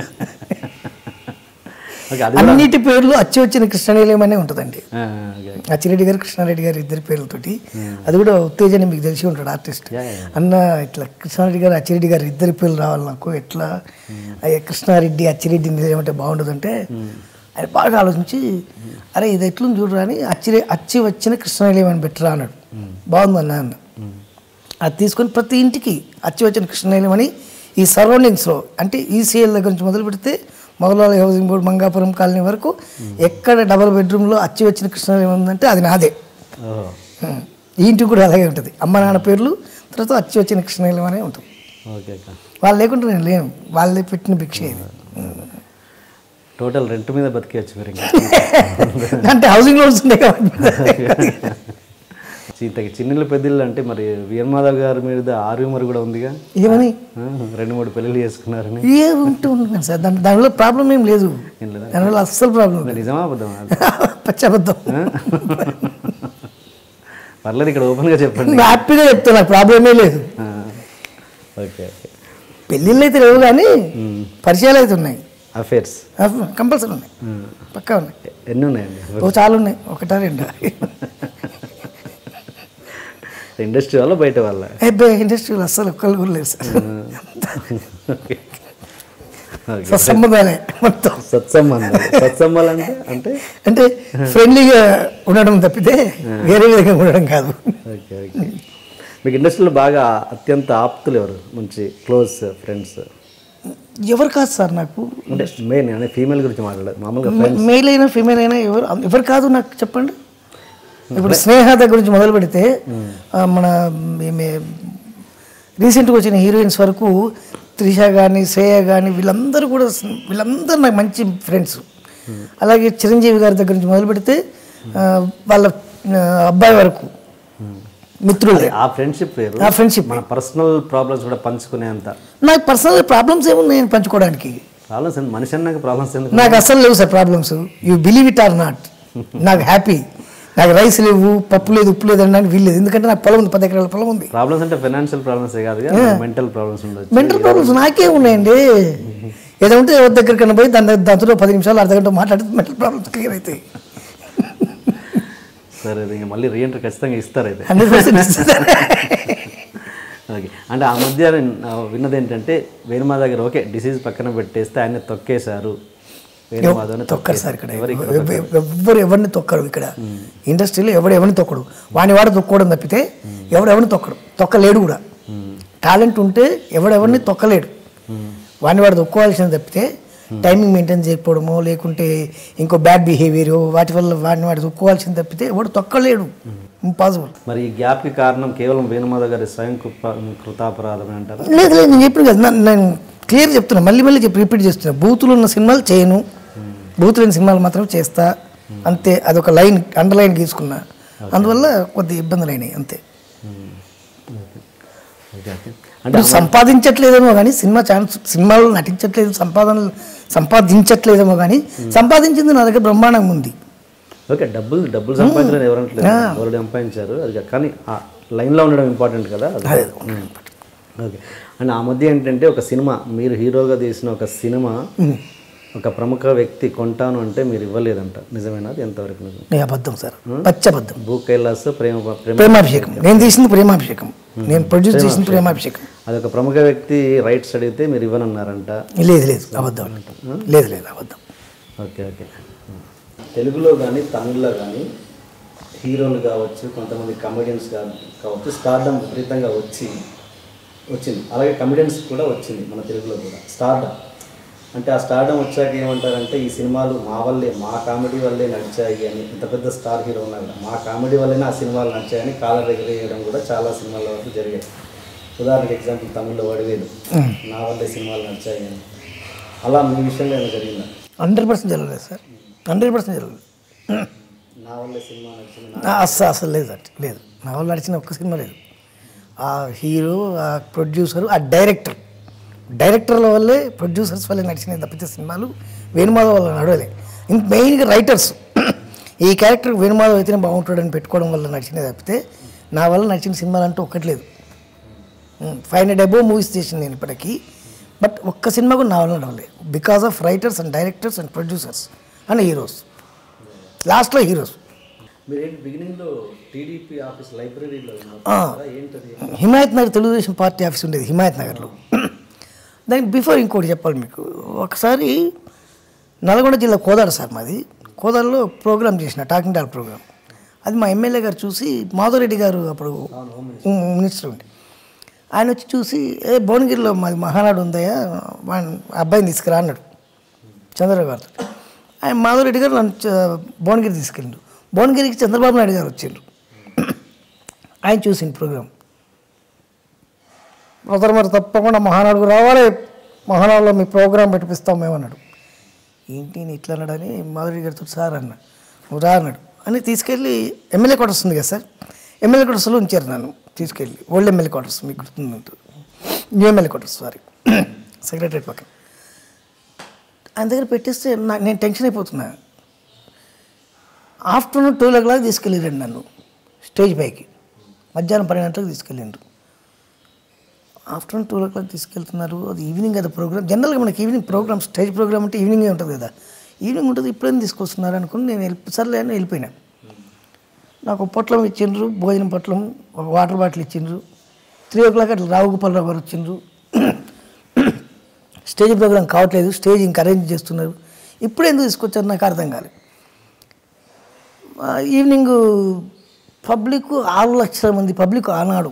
ఓకే అది అన్నిటి పేర్లు అచ్చి వచ్చిన కృష్ణనీలయం అనే ఉంటుందండి ఆ, ఓకే. అచ్చిరెడ్డి గారు కృష్ణారెడ్డి గారు ఇద్దరి పేర్లతోటి అది కూడా ఉత్తేజని మీకు తెలిసి ఉంటాడు ఆర్టిస్ట్ యా, యా. అన్న ఇట్లా కృష్ణారెడ్డి గారు అచ్చిరెడ్డి గారు ఇద్దరి పేర్లు రావాలి నాకు ఎట్లా అయ్యా కృష్ణారెడ్డి అచ్చిరెడ్డి నిజమంటే బాగుండదంటే ఆయన బాగా ఆలోచించి అరే ఇది ఎట్లుంది చూడరా అని అచ్చిరే అచ్చి వచ్చిన కృష్ణానిలయం అని పెట్టరా అన్నాడు బాగుందన్న అన్న అది తీసుకొని ప్రతి ఇంటికి అచ్చి వచ్చిన కృష్ణానిలయం అని ఈ సరౌండింగ్స్లో అంటే ఈసీఎల్ దగ్గర నుంచి మొదలు పెడితే మొగలాల హౌసింగ్ బోర్డు మంగాపురం కాలనీ వరకు ఎక్కడ డబల్ బెడ్రూమ్లో అచ్చి వచ్చిన కృష్ణానిలయం ఉందంటే అది నాదే ఓహో ఈ ఇంటికి కూడా అలాగే ఉంటుంది అమ్మ నాన్న పేర్లు తర్వాత వచ్చి వచ్చిన కృష్ణశైలం అనే ఉంటుంది ఓకే అక్క వాళ్ళు లేకుండా నేను లేను వాళ్ళే పెట్టిన భిక్ష ఇది టోటల్ రెంట్ మీద బతికేయచ్చు మీరు ఇంకా అంటే హౌసింగ్ లోన్స్ ఉన్నాయి కాబట్టి ఇంతకి చిన్నలు పెద్దలు అంటే మరి వీరమాధవ్ గారి మీద ఆర్యూమర్ కూడా ఉందిగా ఏమని ఆ, రెండు మూడు పెళ్ళిళ్ళు చేసుకున్నారని ఏ ఉంటూ ఉంటుంది సార్ దాని దానివల్ల ప్రాబ్లం ఏం లేదు ఏం లేదా దానివల్ల అస్సలు ప్రాబ్లం లేదు నిజమా అబద్ధమా పచ్చబద్ధం పర్లేదు ఇక్కడ ఓపెన్గా చెప్పండి హ్యాపీగా చెప్తున్నా ప్రాబ్లమే లేదు ఆ, ఓకే ఓకే పెళ్ళిళ్ళు అయితే లేవు కానీ పరిచయాలు అయితే ఉన్నాయి అఫేర్స్ కంపల్సరీ ఉన్నాయి పక్కా ఉన్నాయి ఎన్ని ఉన్నాయండి ఓ చాలా ఉన్నాయి ఒకటా రెండు ఇండస్ట్రీ వల్ల బయట వాళ్ళ అబ్బాయి ఇండస్ట్రీలో అస్సలు ఒక్కళ్ళు కూడా లేదు సార్ ఓకే ఓకే సత్సంబంధాలే మొత్తం సత్సంబంధాలు సత్సంబాలు అంటే అంటే అంటే ఫ్రెండ్లీగా ఉండడం తప్పితే వేరే విధంగా ఉండడం కాదు ఓకే ఓకే మీకు ఇండస్ట్రీలో బాగా అత్యంత ఆప్తులు ఎవరు మంచి క్లోజ్ ఫ్రెండ్స్ ఎవరు కాదు సార్ నాకు అంటే మెయిన్ అంటే ఫీమేల్ గురించి మాట్లాడదు మామూలుగా మేల్ అయినా ఫీమేల్ అయినా ఎవరు ఎవరు కాదు నాకు చెప్పండి ఇప్పుడు స్నేహ దగ్గర నుంచి మొదలు పెడితే ఆ, మన ఈమె రీసెంట్గా వచ్చిన హీరోయిన్స్ వరకు త్రిష కానీ శ్రేయ కానీ వీళ్ళందరూ కూడా స్- వీళ్ళందరూ నాకు మంచి ఫ్రెండ్స్ అలాగే చిరంజీవి గారి దగ్గర నుంచి మొదలు పెడితే ఆ, వాళ్ళ ఆ, అబ్బాయి వరకు మిత్రులే ఆ ఫ్రెండ్షిప్ వేరు ఆ ఫ్రెండ్షిప్ మన పర్సనల్ ప్రాబ్లమ్స్ కూడా పంచుకునేంత నాకు పర్సనల్ ప్రాబ్లమ్స్ ఏమున్నాయి పంచుకోవడానికి ప్రాబ్లమ్స్ మనిషి అన్నాక ప్రాబ్లమ్స్ ఎందుకు నాకు అసలు లేవు sir problems you believe it or not నాకు హ్యాపీ నాకు రైస్ లేవు పప్పు లేదు ఉప్పు లేదు అనడానికి వీల్లేదు ఎందుకంటే నాకు పొలం ఉంది పది ఎకరాల పొలం ఉంది ప్రాబ్లమ్స్ అంటే ఫైనాన్షియల్ ప్రాబ్లమ్స్ కాదు మెంటల్ ప్రాబ్లమ్స్ ఉండొచ్చు మెంటల్ ప్రాబ్లమ్స్ నాకే ఉన్నాయండి ఏదో ఉంటే ఎవరి దగ్గరికైనా పోయి దాని దగ్గర- దాంతో పది నిమిషాలు అర్ధ గంట మాట్లాడితే మెంటల్ ప్రాబ్లమ్స్ క్లియర్ అవుతాయి సరే ఇది ఇంకా మళ్ళీ రీఎంట్రీ ఖచ్చితంగా ఇస్తారు అయితే హండ్రెడ్ పర్సెంట్ ఓకే అంటే ఆ మధ్య నేను ఆ, విన్నది ఏంటంటే వేణుమా దగ్గర ఓకే డిసీజ్ పక్కన పెట్టేస్తే ఆయన తొక్కేశారు వేణుమాధవ్ని తొక్కరు సార్ ఇక్కడ ఎవరు ఎవ- ఎవ- ఎవ్వరు ఎవరిని తొక్కరు ఇక్కడ ఇండస్ట్రీలో ఎవడు ఎవరిని తొక్కడు వాని వాడు తొక్కోవడం తప్పితే ఎవడు ఎవరిని తొక్కడు తొక్కలేడు కూడా టాలెంట్ ఉంటే ఎవడెవరిని తొక్కలేడు వాని వాడు తొక్కోవాల్సింది తప్పితే టైమింగ్ మెయింటైన్ చేయకపోవడమో లేకుంటే ఇంకో బ్యాడ్ బిహేవియర్ వాటి వల్ల వాడిని వాడు తొక్కోవాల్సింది తప్పితే ఎవడు తొక్కలేడు ఇంపాసిబుల్ మరి ఈ గ్యాప్కి కారణం కేవలం వేణుమాధవ్ గారి స్వయం కృప- కృతాపరాధం అంటారు లేదు లేదు నేను చెప్పిన కదా నా- నేను క్లియర్ చెప్తున్నా మళ్ళీ మళ్ళీ చెప్పి రిపీట్ చేస్తున్నా బూతులు ఉన్న సినిమాలు చేయను బూతులు ఉన్న సినిమాలు మాత్రం చేస్తా అంతే అదొక లైన్ అండర్లైన్ గీసుకున్నా అందువల్ల కొద్ది ఇబ్బందులు అయినాయి అంతే ఓకే ఓకే అంటే ఇప్పుడు సంపాదించట్లేదేమో కానీ సినిమా ఛాన్స్ సినిమాలు నటించట్లేదు సంపాదన సంపాదించట్లేదేమో కానీ సంపాదించింది నా దగ్గర బ్రహ్మాండంగా ఉంది ఓకే డబ్బులు డబ్బులు సంపాదించడం ఎవరంటలేదు ఎవరు సంపాదించారు అది కాదు. కానీ ఆ లైన్లో ఉండడం ఇంపార్టెంట్ కదా అది ఉమ్. ఓకే అండ్ ఆ మధ్య ఏంటంటే ఒక సినిమా మీరు హీరోగా తీసిన ఒక సినిమా ఒక ప్రముఖ వ్యక్తి కొంటాను అంటే మీరు ఇవ్వలేదంట నిజమేనా అది ఎంతవరకు నిజం నీ అబద్ధం సార్ పచ్చ అబద్ధం భూ కైలాస్ ప్రేమ ప్రేమ ప్రేమాభిషేకం నేను తీసింది ప్రేమాభిషేకం నేను ప్రొడ్యూస్ చేసింది ప్రేమాభిషేకం అదొక ప్రముఖ వ్యక్తి రైట్స్ అడిగితే మీరు ఇవ్వనన్నారంట లేదు లేదు అబద్ధం లేదు లేదు అబద్ధం ఓకే ఓకే తెలుగులో కానీ తమిళ్లో కానీ హీరోలు కావచ్చు కొంతమంది కమెడియన్స్ కావచ్చు స్టార్డమ్ విపరీతంగా వచ్చి వచ్చింది అలాగే కమెడియన్స్ కూడా వచ్చింది మన తెలుగులో కూడా స్టార్డమ్ అంటే ఆ స్టార్డమ్ వచ్చాక ఏమంటారంటే ఈ సినిమాలు మా వల్లే మా కామెడీ వల్లే నడిచాయి అని ఇంత పెద్ద స్టార్ హీరో ఉన్నారు కదా, మా కామెడీ వల్లనే ఆ సినిమాలు నడిచాయని కాలర్ ఎగరేయడం కూడా చాలా సినిమాల వరకు జరిగాయి ఉదాహరణకి ఎగ్జాంపుల్ తమిళ్లో వడివేలు నా వల్లే సినిమాలు నడిచాయి అని అలా మీ విషయంలో ఏమైనా జరిగిందా హండ్రెడ్ పర్సెంట్ జరగలేదు సార్ హండ్రెడ్ పర్సెంట్ జరగలేదు నా వల్ల సినిమా నడిచింది నా అస్సలు అసలు లేదు అంటే లేదు నా వాళ్ళు నడిచిన ఒక్క సినిమా లేదు ఆ హీరో ఆ ప్రొడ్యూసర్ ఆ డైరెక్టర్ డైరెక్టర్ల వల్లే ప్రొడ్యూసర్స్ వల్లే నడిచినాయి తప్పితే సినిమాలు వేణుమాధవ్ వల్ల నడవలే ఇంక మెయిన్గా రైటర్స్ ఈ క్యారెక్టర్ వేణుమాధవ్ అయితేనే బాగుంటాడని పెట్టుకోవడం వల్ల నడిచినాయి తప్పితే నా వల్ల నడిచిన సినిమాలు అంటూ ఒక్కటి లేదు ఫైవ్ హండ్రెడ్ అబోవ్ మూవీస్ చేసింది నేను ఇప్పటికీ బట్ ఒక్క సినిమా కూడా నా వల్ల నడవలేదు because of writers and directors and producers and heroes లాస్ట్లో హీరోస్ మీరేంటి బిగినింగ్లో టీడీపీ ఆఫీస్ లైబ్రరీలో ఉన్నారు ఆ. కదా, ఏంటది హిమాయత్ నగర్ తెలుగుదేశం పార్టీ ఆఫీస్ ఉండేది హిమాయత్ నగర్లో దానికి బిఫోర్ ఇంకోటి చెప్పాలి మీకు ఒకసారి నల్గొండ జిల్లా కోదాడ సార్ మాది కోదాడలో ప్రోగ్రామ్ చేసిన టాకింగ్ టాక్ ప్రోగ్రామ్ అది మా ఎమ్మెల్యే గారు చూసి మాధవరెడ్డి గారు అప్పుడు ఉమ్, మినిస్టర్ ఉండి ఆయన వచ్చి చూసి ఏ భువనగిరిలో మాది మహానాడు ఉందయ్యా వాడిని ఆ అబ్బాయిని తీసుకురా అన్నాడు చంద్రబాబు గారు ఆయన మాధవరెడ్డి గారు నన్ను చ- భువనగిరి తీసుకెళ్ళిండు భువనగిరికి చంద్రబాబు నాయుడు గారు వచ్చిండ్రు ఆయన చూసింది ప్రోగ్రామ్ బ్రదర్ మరి తప్పకుండా మహానాడుకు రావాలి మహానాడులో మీ ప్రోగ్రాం పెట్టిపిస్తాం మేము అన్నాడు ఏంటి నేను ఇట్లా అన్నాడని మాధురి గారితో సార్ అన్న నువ్వు రా అన్నాడు అని తీసుకెళ్ళి ఎమ్మెల్యే క్వార్టర్స్ ఉంది కదా సార్ ఎమ్మెల్యే క్వార్టర్స్లో ఉంచారు నన్ను తీసుకెళ్ళి ఓల్డ్ ఎమ్మెల్యే క్వార్టర్స్ మీకు గుర్తుందంటూ new MLA quarters sorry secretary పక్కన ఆయన దగ్గర పెట్టేస్తే నా నేను టెన్షన్ అయిపోతున్నా ఆఫ్టర్నూన్ టూ ఓ క్లాక్ తీసుకెళ్ళిరండి నన్ను స్టేజ్ పైకి మధ్యాహ్నం పన్నెండు గంటలకు తీసుకెళ్ళిండ్రు ఆఫ్టర్నూన్ టూ ఓ క్లాక్ తీసుకెళ్తున్నారు అది ఈవినింగ్ కదా ప్రోగ్రామ్ జనరల్గా మనకి ఈవినింగ్ ప్రోగ్రామ్ స్టేజ్ ప్రోగ్రామ్ అంటే ఈవినింగే ఉంటుంది కదా ఈవినింగ్ ఉంటుంది ఇప్పుడేం తీసుకొస్తున్నారు అనుకుని నేను వెళ్ళి సర్లే అని వెళ్ళిపోయినా నాకు ఒక పొట్లం ఇచ్చిండ్రు భోజనం పొట్లం ఒక వాటర్ బాటిల్ ఇచ్చిండ్రు త్రీ ఓ క్లాక్ అట్లా రావుగోపాలరావు గారు వచ్చిండ్రు స్టేజ్ ప్రోగ్రామ్ కావట్లేదు స్టేజ్ ఇంకా అరేంజ్ చేస్తున్నారు ఇప్పుడు ఎందుకు తీసుకొచ్చారు నాకు అర్థం కాలేదు ఆ, ఈవినింగ్ పబ్లిక్ ఆరు లక్షల మంది పబ్లిక్ ఆనాడు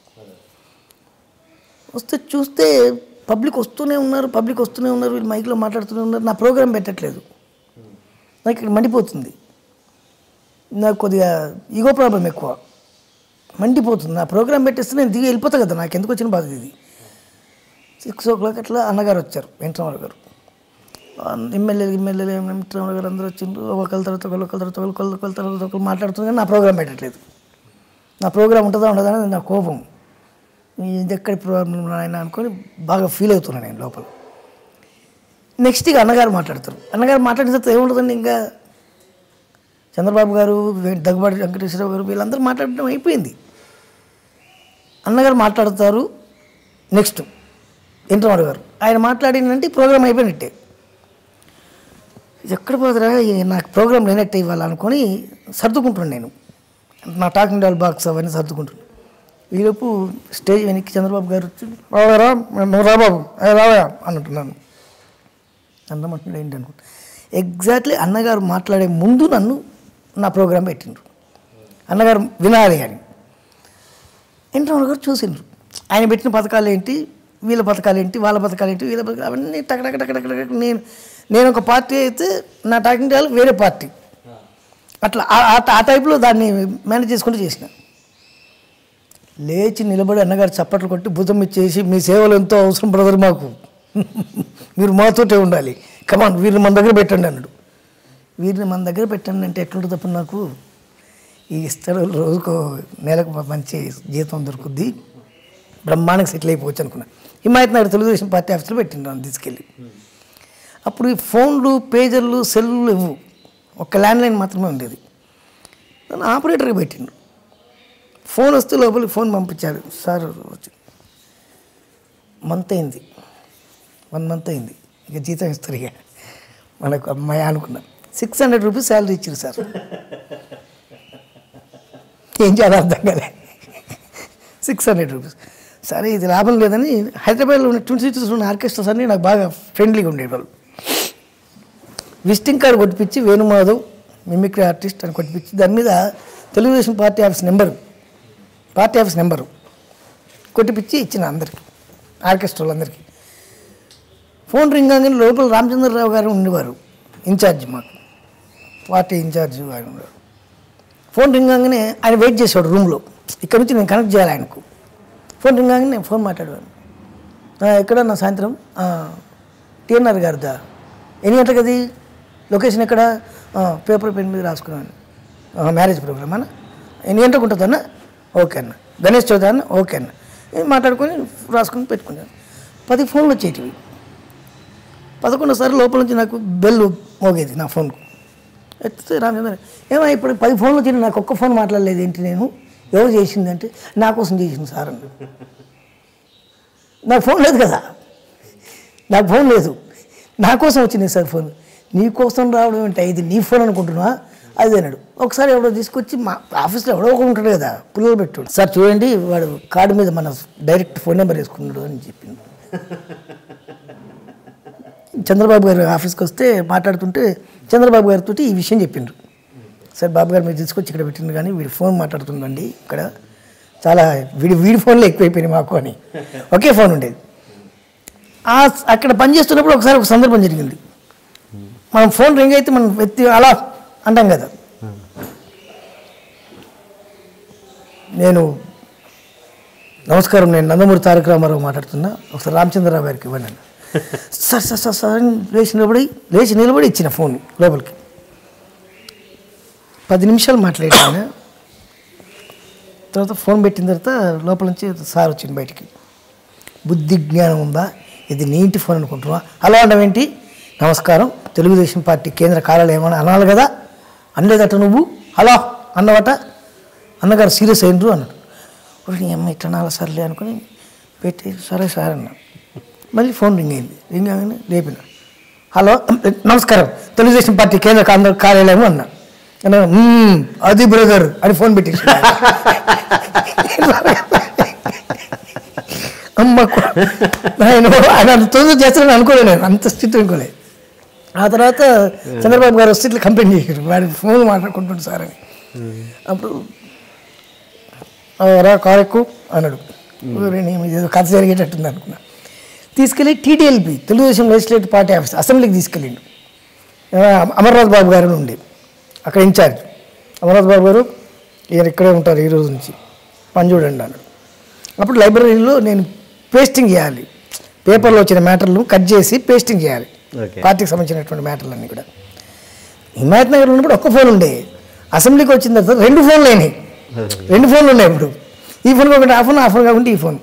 వస్తే చూస్తే పబ్లిక్ వస్తూనే ఉన్నారు పబ్లిక్ వస్తూనే ఉన్నారు వీళ్ళు మైక్లో మాట్లాడుతూనే ఉన్నారు నా ప్రోగ్రామ్ పెట్టట్లేదు నాకు ఇక్కడ మండిపోతుంది నాకు కొద్దిగా ఈగో ప్రాబ్లం ఎక్కువ మండిపోతుంది నా ప్రోగ్రామ్ పెట్టేస్తే నేను దిగి వెళ్ళిపోతా కదా నాకు ఎందుకు వచ్చిన బాధ ఇది సిక్స్ ఓ క్లాక్ అట్లా అన్నగారు వచ్చారు వెంకటరామారావు గారు ఎమ్మెల్యేలు ఎమ్మెల్యేలు వెంకటరామారావు గారు అందరూ వచ్చిండ్రు ఒకళ్ళ తర్వాత ఒకళ్ళు ఒకళ్ళ తర్వాత ఒకళ్ళు ఒకళ్ళ ఒకళ్ళ తర్వాత ఒకళ్ళు మాట్లాడుతుంది కానీ నా ప్రోగ్రామ్ పెట్టట్లేదు నా ప్రోగ్రామ్ ఉంటుందా ఉండదా అనేది నా కోపం ఇది ఎక్కడి ప్రాబ్లం ఆయన అనుకొని బాగా ఫీల్ అవుతున్నాను నేను లోపల నెక్స్ట్ ఇక అన్నగారు మాట్లాడతారు అన్నగారు మాట్లాడిన తర్వాత ఏముంటుందండి ఇంకా చంద్రబాబు గారు వె- దగ్గుబాటి వెంకటేశ్వరరావు గారు వీళ్ళందరూ మాట్లాడడం అయిపోయింది అన్నగారు మాట్లాడతారు నెక్స్ట్ ఎన్టీఆర్ గారు ఆయన మాట్లాడిందంటే ప్రోగ్రామ్ అయిపోయినట్టే ఇది ఎక్కడ పోదురా ఈ నాకు ప్రోగ్రామ్ లేనట్టే ఇవ్వాలి అనుకొని సర్దుకుంటున్నాను నేను నా టాకింగ్ డాల్ బాక్స్ అవన్నీ సర్దుకుంటున్నాను ఈలోపు స్టేజ్ వెనక్కి చంద్రబాబు గారు వచ్చి రావారా నువ్వు రా బాబు ఏ రావయా అన్నట్టున్నాను అన్నమంటున్నాడు ఏంటి అనుకుంటా ఎగ్జాక్ట్లీ అన్నగారు మాట్లాడే ముందు నన్ను నా ప్రోగ్రాం పెట్టిండ్రు అన్నగారు వినాలి అని ఎన్టీఆర్ గారు చూసిండ్రు ఆయన పెట్టిన పథకాలు ఏంటి వీళ్ళ పథకాలు ఏంటి వాళ్ళ పథకాలు ఏంటి వీళ్ళ పథకాలు అవన్నీ టక్ టక్ టక్ టక్ టక్ నేను నేను ఒక పార్టీ అయితే నా టాకింగ్ డాల్ వేరే పార్టీ అట్లా ఆ- ఆ- ఆ టైప్లో దాన్ని మేనేజ్ చేసుకుంటూ చేసిన లేచి నిలబడి అన్నగారు చప్పట్లు కొట్టి భుజం ఇచ్చేసి మీ సేవలు ఎంతో అవసరం బ్రదర్ మాకు మీరు మాతోటే ఉండాలి కమాన్ వీరిని మన దగ్గర పెట్టండి అన్నాడు వీరిని మన దగ్గర పెట్టండి అంటే ఎట్లుంటుంది తప్ప నాకు ఈ ఇస్తాడు రోజుకో నెలకు మంచి జీతం దొరుకుద్ది బ్రహ్మాండంగా సెటిల్ అయిపోవచ్చు అనుకున్నా హిమాయత్ నగర్ తెలుగుదేశం పార్టీ ఆఫీస్లో పెట్టిండు నన్ను తీసుకెళ్ళి అప్పుడు ఈ ఫోన్లు పేజర్లు సెల్లు ఇవ్వు ఒక ల్యాండ్లైన్ మాత్రమే ఉండేది నన్ను ఆపరేటర్గా పెట్టిండు ఫోన్ వస్తే లోపలికి ఫోన్ పంపించారు సార్ వచ్చి మంత్ అయింది వన్ మంత్ అయింది ఇక జీతం ఇస్తారు ఇక మనకు అమ్మాయి అనుకున్నా సిక్స్ హండ్రెడ్ రూపీస్ శాలరీ ఇచ్చారు సార్ ఏం చేయాలో అర్థం కాలే సిక్స్ హండ్రెడ్ రూపీస్ సరే ఇది లాభం లేదని హైదరాబాద్లో ఉన్న ట్వంటీ సిటీస్ ఉన్న ఆర్కెస్ట్రాస్ అన్నీ నాకు బాగా ఫ్రెండ్లీగా ఉండేవాళ్ళు విజిటింగ్ కార్డు కొట్టిపించి వేణుమాధవ్ మిమిక్రీ ఆర్టిస్ట్ అని కొట్టిపించి దాని మీద Telugudesam party office number party office number కొట్టిపించి ఇచ్చిన అందరికి ఆర్కెస్ట్రా వాళ్ళందరికీ ఫోన్ రింగ్ కాగానే లోపల రామచంద్రరావు గారు ఉండేవారు ఇన్ఛార్జ్ మాకు పార్టీ ఇన్ఛార్జ్ ఆయన ఉండేవారు ఫోన్ రింగ్ కాగానే ఆయన వెయిట్ చేసేవాడు రూమ్లో ఇక్కడ నుంచి నేను కనెక్ట్ చేయాలి ఆయనకు ఫోన్ రింగ్ కాగానే నేను ఫోన్ మాట్లాడేవాను "ఆ, ఎక్కడ నా సాయంత్రం "ఆ, టీఎన్ఆర్ గారిదా ఎన్ని గంటలకు అది లొకేషన్ ఎక్కడ "ఆ, పేపర్ పెన్ మీద రాసుకున్నాను "ఆ, మ్యారేజ్ ప్రోగ్రామ్ అన్న ఎన్ని గంటలకు ఉంటుందన్న ఓకే అన్న గణేష్ చౌదరి అన్న ఓకే అన్న నేను మాట్లాడుకొని రాసుకొని పెట్టుకున్నాను పది ఫోన్లు వచ్చేటివి పదకొండోసారి లోపల నుంచి నాకు బెల్ మోగేది నా ఫోన్కు ఎత్తితే రామచంద్ర ఏమో ఇప్పుడు పది ఫోన్లు వచ్చింది నాకు ఒక్క ఫోన్ మాట్లాడలేదు ఏంటి నేను ఎవరు చేసిందంటే నా కోసం చేసింది సార్ అని నాకు ఫోన్ లేదు కదా నాకు ఫోన్ లేదు నా కోసం వచ్చింది సార్ ఫోన్ నీ కోసం రావడం ఏంటి ఇది నీ ఫోన్ అనుకుంటున్నా అది అన్నాడు ఒకసారి ఎవడో తీసుకొచ్చి మా ఆఫీస్లో ఎవడో ఒకడు ఉంటాడు కదా పుల్లలు పెట్టాడు సార్ చూడండి వాడు కార్డు మీద మన డైరెక్ట్ ఫోన్ నెంబర్ వేసుకున్నాడు అని చెప్పింది చంద్రబాబు గారు ఆఫీస్కి వస్తే మాట్లాడుతుంటే చంద్రబాబు గారితో ఈ విషయం చెప్పిండ్రు సార్ బాబు గారు మీరు తీసుకొచ్చి ఇక్కడ పెట్టిండ్రు కానీ వీడి ఫోన్ మాట్లాడుతుందండి ఇక్కడ చాలా వీడి వీడి ఫోన్లో ఎక్కువైపోయినాయి మాకు అని ఒకే ఫోన్ ఉండేది ఆ అక్కడ పనిచేస్తున్నప్పుడు ఒకసారి ఒక సందర్భం జరిగింది మనం ఫోన్ రింగ్ అయితే మనం ఎత్తి అలా అంటాం కదా నేను నమస్కారం నేను నందమూరి తారక రామారావు మాట్లాడుతున్నా ఒకసారి రామచంద్రరావు గారికి ఇవ్వండి అన్న. సార్ సార్ సార్ సార్ అని లేచి నిలబడి లేచి నిలబడి ఇచ్చిన ఫోన్ లోపలికి పది నిమిషాలు మాట్లాడాను ఆయన తర్వాత ఫోన్ పెట్టిన తర్వాత లోపల నుంచి సార్ వచ్చింది బయటికి బుద్ధి జ్ఞానం ఉందా ఇది నీ ఇంటి ఫోన్ అనుకుంటున్నా అలా ఏంటి నమస్కారం తెలుగుదేశం పార్టీ కేంద్ర కార్యాలయం అని అనాలి కదా అనలేదట నువ్వు హలో అన్నవట అన్నగారు సీరియస్ అయినరు అన్నాడు "ఒరేయ్, నీ అమ్మ ఇట్లా అనాలి సర్లే అనుకుని పెట్టి సరే సార్ అన్నా మళ్ళీ ఫోన్ రింగ్ అయింది రింగ్ అవగానే లేపిన హలో నమస్కారం తెలుగుదేశం పార్టీ కేంద్ర కాంగ్రెస్ కార్యాలయం అన్నా అన్నా, "మ్మ్, అది బ్రదర్ అని ఫోన్ పెట్టేసి అమ్మ కు- ఆయన ఆయన అంత తొందర చేస్తారని అనుకోలేదు నేను అంత స్థితి అనుకోలేదు ఆ తర్వాత చంద్రబాబు గారు వస్తే ఇట్లా కంప్లైంట్ చేశారు వాడి ఫోన్ మాట్లాడుకుంటుంది సార్ అని అప్పుడు "ఆ, రా కార్ ఎక్కు అన్నాడు "ఒరే, నేను ఏదో కథ జరిగేటట్టుంది అనుకున్నా తీసుకెళ్ళి TTLP Telugudesam legislative party office అసెంబ్లీకి తీసుకెళ్ళిండు ఆ, అమర్నాథ్ బాబు గారు ఉండే అక్కడ ఇన్ఛార్జ్ అమర్నాథ్ బాబు గారు ఈయన ఇక్కడే ఉంటారు ఈ రోజు నుంచి పని చూడండి అన్నాడు అప్పుడు లైబ్రరీలో నేను పేస్టింగ్ చేయాలి పేపర్లో వచ్చిన మ్యాటర్లు కట్ చేసి పేస్టింగ్ చేయాలి ఓకే పార్టీకి సంబంధించినటువంటి మ్యాటర్లన్నీ కూడా హిమాయత్ నగర్ ఉన్నప్పుడు ఒక్క ఫోన్ ఉండే అసెంబ్లీకి వచ్చిన తర్వాత రెండు ఫోన్లు అయినాయి రెండు ఫోన్లు ఉన్నాయి ఇప్పుడు ఈ ఫోన్ ఒకటి ఆ ఫోన్ ఆ ఫోన్ కాకుండా ఈ ఫోన్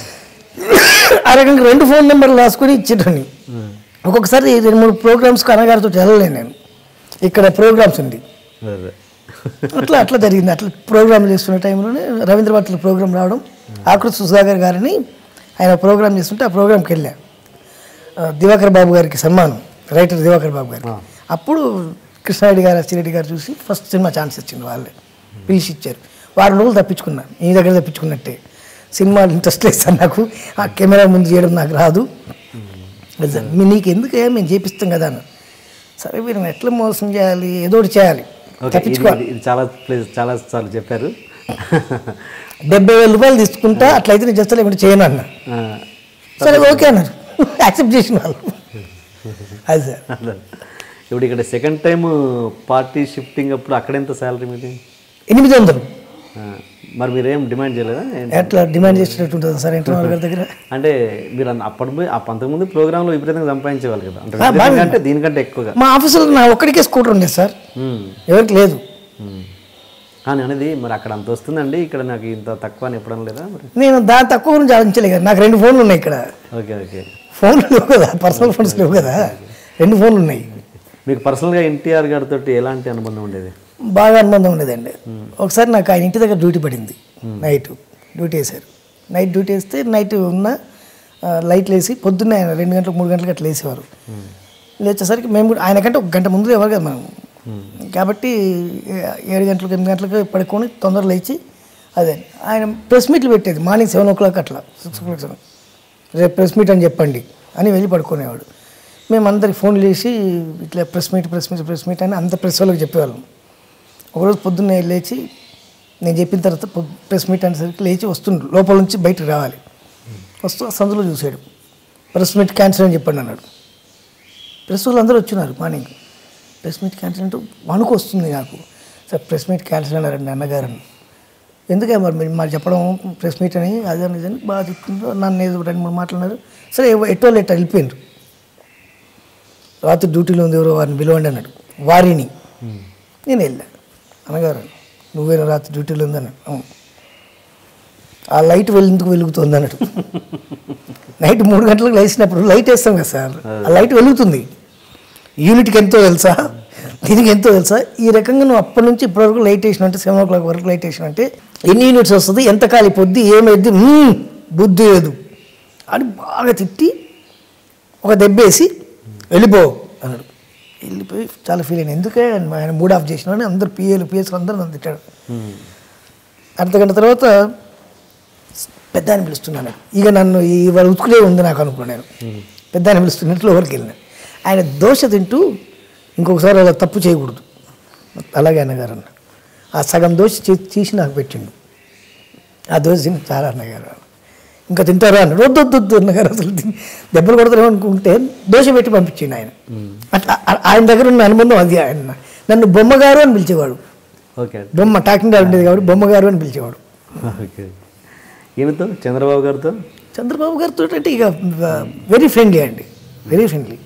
ఆ రకంగా రెండు ఫోన్ నెంబర్లు రాసుకొని ఇచ్చేటోని ఒక్కొక్కసారి రెండు మూడు ప్రోగ్రామ్స్కి అన్నగారితో వెళ్ళలేను నేను ఇక్కడ ప్రోగ్రామ్స్ ఉంది అదే. అట్లా అట్లా జరిగింది అట్లా ప్రోగ్రామ్ చేస్తున్న టైంలోనే రవీంద్ర భారతిలో ప్రోగ్రామ్ రావడం ఆకృతి సుధాకర్ గారిని ఆయన ప్రోగ్రామ్ చేస్తుంటే ఆ ప్రోగ్రామ్కి వెళ్ళా ఆ, దివాకర్ బాబు గారికి సన్మానం రైటర్ దివాకర్ బాబు గారికి అప్పుడు కృష్ణారెడ్డి గారు అచ్చిరెడ్డి గారు చూసి ఫస్ట్ సినిమా ఛాన్స్ ఇచ్చింది వాళ్ళే పిలిచి ఇచ్చారు వారం రోజులు తప్పించుకున్నాను నీ దగ్గర తప్పించుకున్నట్టే సినిమాలు ఇంట్రెస్ట్ లేదు సార్ నాకు ఆ కెమెరా ముందు చేయడం నాకు రాదు లేదు సార్, మీ నీకు ఎందుకు మేము చేపిస్తాం కదా అన్న సరే వీరిని ఎట్లా మోసం చేయాలి ఏదో ఒకటి చేయాలి ఓకే ఇది తప్పించుకోవాలి ఇది- ఇది చాలా ప్లేస్ చాలా సార్లు చెప్పారు డెబ్బై వేల రూపాయలు తీసుకుంటా అట్లయితే నేను చేస్తా లేకుంటే చేయను అన్న ఆ, సరే ఓకే అన్నారు యాక్సెప్ట్ చేసిన వాళ్ళు అది సార్ అదే. ఇప్పుడు ఇక్కడ సెకండ్ టైం పార్టీ షిఫ్టింగ్ అప్పుడు అక్కడ ఎంత శాలరీ మీది ఎనిమిది వందలు ఆ, మరి మీరేం డిమాండ్ చేయలేదా ఏంటి? ఎట్లా డిమాండ్ చేసినట్టు ఉంటుంది సార్ ఇంటర్నల్ గారి దగ్గర అంటే మీరు అన్న- అప్పటి పోయి- ఆ పంతకుముందు ప్రోగ్రాంలో విపరీతంగా సంపాదించేవాళ్ళు కదా అంటే ఆ, బాగా- విపరీతంగా అంటే దీనికంటే ఎక్కువగా మా ఆఫీసులో నా ఒక్కడికే స్కూటర్ ఉండేది సార్ ఉమ్, ఎవరికి లేదు ఉమ్. కానీ అనేది మరి అక్కడ అంత వస్తుందండి ఇక్కడ నాకు ఇంత తక్కువ అని ఎప్పుడం లేదా మరి నేను దాని తక్కువ గురించి ఆలోచించలే కదా నాకు రెండు ఫోన్లు ఉన్నాయి ఇక్కడ ఓకే ఓకే ఫోన్లు లేవు కదా పర్సనల్ ఫోన్స్ లేవు కదా రెండు ఫోన్లు ఉన్నాయి మీకు పర్సనల్గా ఎన్టీఆర్ గారితో ఎలాంటి అనుబంధం ఉండేది బాగా అనుబంధం ఉండేదండి ఒకసారి నాకు ఆయన ఇంటి దగ్గర డ్యూటీ పడింది నైట్ డ్యూటీ వేశారు నైట్ డ్యూటీ వేస్తే నైట్ ఉన్న ఆ, లైట్లు వేసి పొద్దున్నే ఆయన రెండు గంటలకు మూడు గంటలకు అట్లా వేసేవారు లేచేసరికి మేము కూడా ఆయనకంటే ఒక గంట ముందు ఎవరు కదా మనం కాబట్టి ఏ- ఏడు గంటలకు ఎనిమిది గంటలకు పడుకొని తొందరగా లేచి అదే ఆయన ప్రెస్ మీట్లు పెట్టేది మార్నింగ్ సెవెన్ ఓ క్లాక్ అట్లా సిక్స్ ఓ క్లాక్ సెవెన్ రేపు ప్రెస్ మీట్ అని చెప్పండి అని వెళ్ళి పడుకునేవాడు మేము అందరికి ఫోన్ చేసి ఇట్లా press meet press meet press meet అని అంత ప్రెస్ వాళ్ళకి చెప్పేవాళ్ళం ఒకరోజు పొద్దున్నే లేచి నేను చెప్పిన తర్వాత పొద్- ప్రెస్ మీట్ అనేసరికి లేచి వస్తుండ్రు లోపల నుంచి బయటకు రావాలి వస్తూ సందులో చూశాడు ప్రెస్ మీట్ క్యాన్సిల్ అని చెప్పండి అన్నాడు ప్రెస్ వాళ్ళు అందరూ వచ్చినారు మార్నింగ్ ప్రెస్ మీట్ క్యాన్సిల్ అంటూ వణుకు వస్తుంది నాకు సార్ ప్రెస్ మీట్ క్యాన్సిల్ అన్నారండి అన్నగారు అని ఎందుకే మరి మీరు మరి చెప్పడం ప్రెస్ మీట్ అని అదే అని ఇదని బాగా చెప్తుండ్రు నన్ను ఏదో రెండు మూడు మాట్లాడినారు సరే ఎట్టో ఎట్ట వెళ్ళిపోయిండ్రు రాత్రి డ్యూటీలో ఉంది ఎవరో వారిని పిలవండి అన్నాడు వారిని నేను వెళ్ళా అనగారు నువ్వేనా రాత్రి డ్యూటీలో ఉంది అన్నాడు అవును ఆ లైట్ ఎందుకు వెలుగుతుంది అన్నాడు నైట్ మూడు గంటలకు లేచినప్పుడు లైట్ వేస్తాం కదా సార్ ఆ లైట్ వెలుగుతుంది యూనిట్కి ఎంతో తెలుసా దీనికి ఎంతో తెలుసా ఈ రకంగా నువ్వు అప్పటి నుంచి ఇప్పటివరకు లైట్ వేసిన అంటే సెవెన్ ఓ క్లాక్ వరకు లైట్ వేసిన అంటే ఎన్ని యూనిట్స్ వస్తుంది ఎంత కాలిపోద్ది ఏమైద్ది మ్మ్, బుద్ధి లేదు అని బాగా తిట్టి ఒక దెబ్బేసి వెళ్ళిపో అన్నాడు వెళ్ళిపోయి చాలా ఫీల్ అయినా ఎందుకే ఆయన మూడ్ ఆఫ్ చేసిన అని అందరు పిఏలు పిఎస్లు అందరూ నన్ను తిట్టాడు అర్ధ గంట తర్వాత పెద్ద అని పిలుస్తున్నాను ఇక నన్ను ఈ వాడు ఉతుకులే ఉంది నాకు అనుకున్నాను పెద్ద అని పిలుస్తున్నట్లు ఎవరికి వెళ్ళిన ఆయన దోశ తింటూ ఇంకొకసారి అలా తప్పు చేయకూడదు అలాగే అన్నగారు అన్న ఆ సగం దోశ చే- తీసి నాకు పెట్టిండు ఆ దోశ తిని చాలా అన్నగారు ఇంకా తింటారా అన్నాడు వద్దు వద్దు వద్దు అన్నగారు అసలు తిని- దెబ్బలు కొడతారేమో అనుకుంటే దోశ పెట్టి పంపించిండు ఆయన అట్లా ఆ- ఆయన దగ్గర ఉన్న అనుబంధం అది ఆయన నన్ను బొమ్మగారు అని పిలిచేవాడు ఓకే బొమ్మ టాకింగ్ డాల్ ఉండేది కాబట్టి బొమ్మగారు అని పిలిచేవాడు ఓకే ఈయనతో చంద్రబాబు గారితో చంద్రబాబు గారితో అంటే ఇక వెరీ ఫ్రెండ్లీ అండి వెరీ ఫ్రెండ్లీ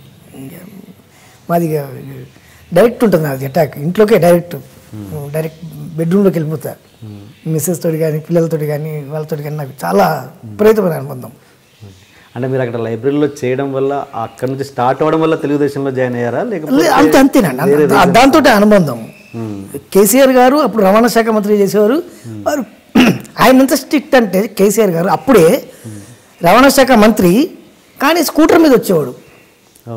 మాది ఇక డైరెక్ట్ ఉంటుంది నాది అటాక్ ఇంట్లోకే డైరెక్ట్ డైరెక్ట్ బెడ్రూమ్లోకి వెళ్ళిపోతా మిస్సెస్ తోటి కానీ పిల్లలతోటి కానీ వాళ్ళతో కానీ నాకు చాలా విపరీతమైన అనుబంధం అంటే మీరు అక్కడ లైబ్రరీలో చేయడం వల్ల అక్కడ నుంచి స్టార్ట్ అవ్వడం వల్ల తెలుగుదేశంలో జాయిన్ అయ్యారా లేకపోతే లే, అంతే అంతేనండి దాంతో అనుబంధం కేసీఆర్ గారు అప్పుడు రవాణా శాఖ మంత్రి చేసేవారు వారు ఆయన ఎంత స్ట్రిక్ట్ అంటే కేసీఆర్ గారు అప్పుడే రవాణా శాఖ మంత్రి కానీ స్కూటర్ మీద వచ్చేవాడు ఓ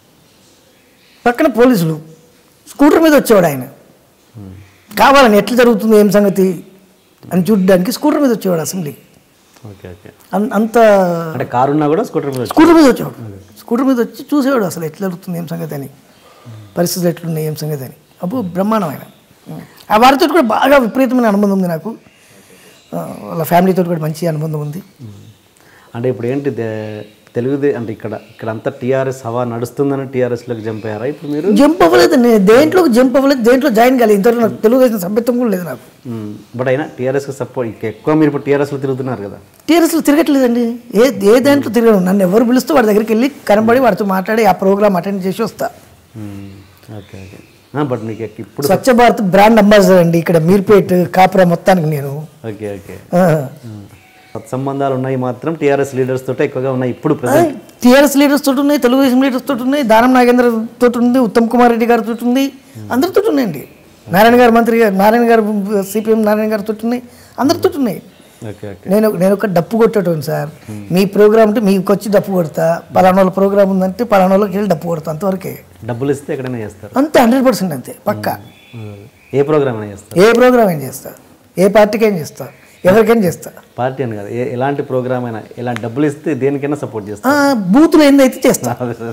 పక్కన పోలీసులు స్కూటర్ మీద వచ్చేవాడు ఆయన కావాలని ఎట్లా జరుగుతుంది ఏం సంగతి అని చూడడానికి స్కూటర్ మీద వచ్చేవాడు అసెంబ్లీకి ఓకే ఓకే అన్- అంత అంటే కారు ఉన్నా కూడా స్కూటర్ మీద వచ్చి- స్కూటర్ మీద వచ్చేవాడు స్కూటర్ మీద వచ్చి చూసేవాడు అసలు ఎట్లా జరుగుతుంది ఏం సంగతి అని పరిస్థితులు ఎట్లున్నాయి ఏం సంగతి అని అప్పుడు బ్రహ్మాండం ఆయన ఆ వారితో కూడా బాగా విపరీతమైన అనుబంధం ఉంది నాకు ఆ, వాళ్ళ ఫ్యామిలీతో కూడా మంచి అనుబంధం ఉంది అంటే ఇప్పుడు ఏంటి దే- తెలుగుదే అంటే ఇక్కడ ఇక్కడ అంతా టీఆర్ఎస్ హవా నడుస్తుందని టీఆర్ఎస్లోకి జంప్ అయ్యారా ఇప్పుడు మీరు జంప్ అవ్వలేదు నేను దేంట్లోకి జంప్ అవ్వలేదు దేంట్లో జాయిన్ కాలేదు ఇంతవరకు నాకు తెలుగుదేశం సభ్యత్వం కూడా లేదు నాకు బట్ అయినా టీఆర్ఎస్కి సపోర్ట్ ఎక్కువ మీరు ఇప్పుడు టీఆర్ఎస్లో తిరుగుతున్నారు కదా టీఆర్ఎస్లో తిరగట్లేదండి ఏ ఏ దాంట్లో తిరగను నన్ను ఎవరు పిలుస్తూ వాడి దగ్గరికి వెళ్ళి కనబడి వాడితో మాట్లాడి ఆ ప్రోగ్రామ్ అటెండ్ చేసి వస్తా ఓకే ఓకే బట్ మీకు ఎక్- ఇప్పుడు స్వచ్ఛ భారత్ బ్రాండ్ అంబాసిడర్ అండి ఇక్కడ మీర్పేట్ కాపురా మొత్తానికి నేను ఓకే ఓకే ఆ. సత్సంబంధాలు ఉన్నాయి మాత్రం టీఆర్ఎస్ లీడర్స్ తోటే ఎక్కువగా ఉన్నాయి ఇప్పుడు ప్రజెంట్ టీఆర్ఎస్ లీడర్స్ తోటి ఉన్నాయి తెలుగుదేశం లీడర్స్ తోటి ఉన్నాయి దానం నాగేంద్ర తోటి ఉంది ఉత్తమ్ కుమార్ రెడ్డి గారితో ఉంది అందరితో ఉన్నాయండి నారాయణ గారు మంత్రి గారు నారాయణ గారు సిపిఎం నారాయణ గారితో ఉన్నాయి అందరితో ఉన్నాయి ఓకే ఓకే నేను నేను ఒక డప్పు కొట్టేటోను సార్ మీ ప్రోగ్రామ్ అంటే మీకు వచ్చి డప్పు కొడతా పలానా వాళ్ళ ప్రోగ్రామ్ ఉందంటే పలానా వాళ్ళకి వెళ్ళి డప్పు కొడతా అంతవరకే డబ్బులు ఇస్తే ఎక్కడైనా చేస్తారు అంతే హండ్రెడ్ పర్సెంట్ అంతే పక్కా ఏ ప్రోగ్రామ్ అయినా చేస్తారు ఏ ప్రోగ్రామ్ ఏం చేస్తా ఏ పార్టీకి ఏం చేస్తా ఎవరికైనా చేస్తా పార్టీ అని కాదు ఏ- ఎలాంటి ప్రోగ్రామ్ అయినా ఎలాంటి డబ్బులు ఇస్తే దేనికైనా సపోర్ట్ చేస్తారు ఆ, బూతులు ఏందైతే చేస్తా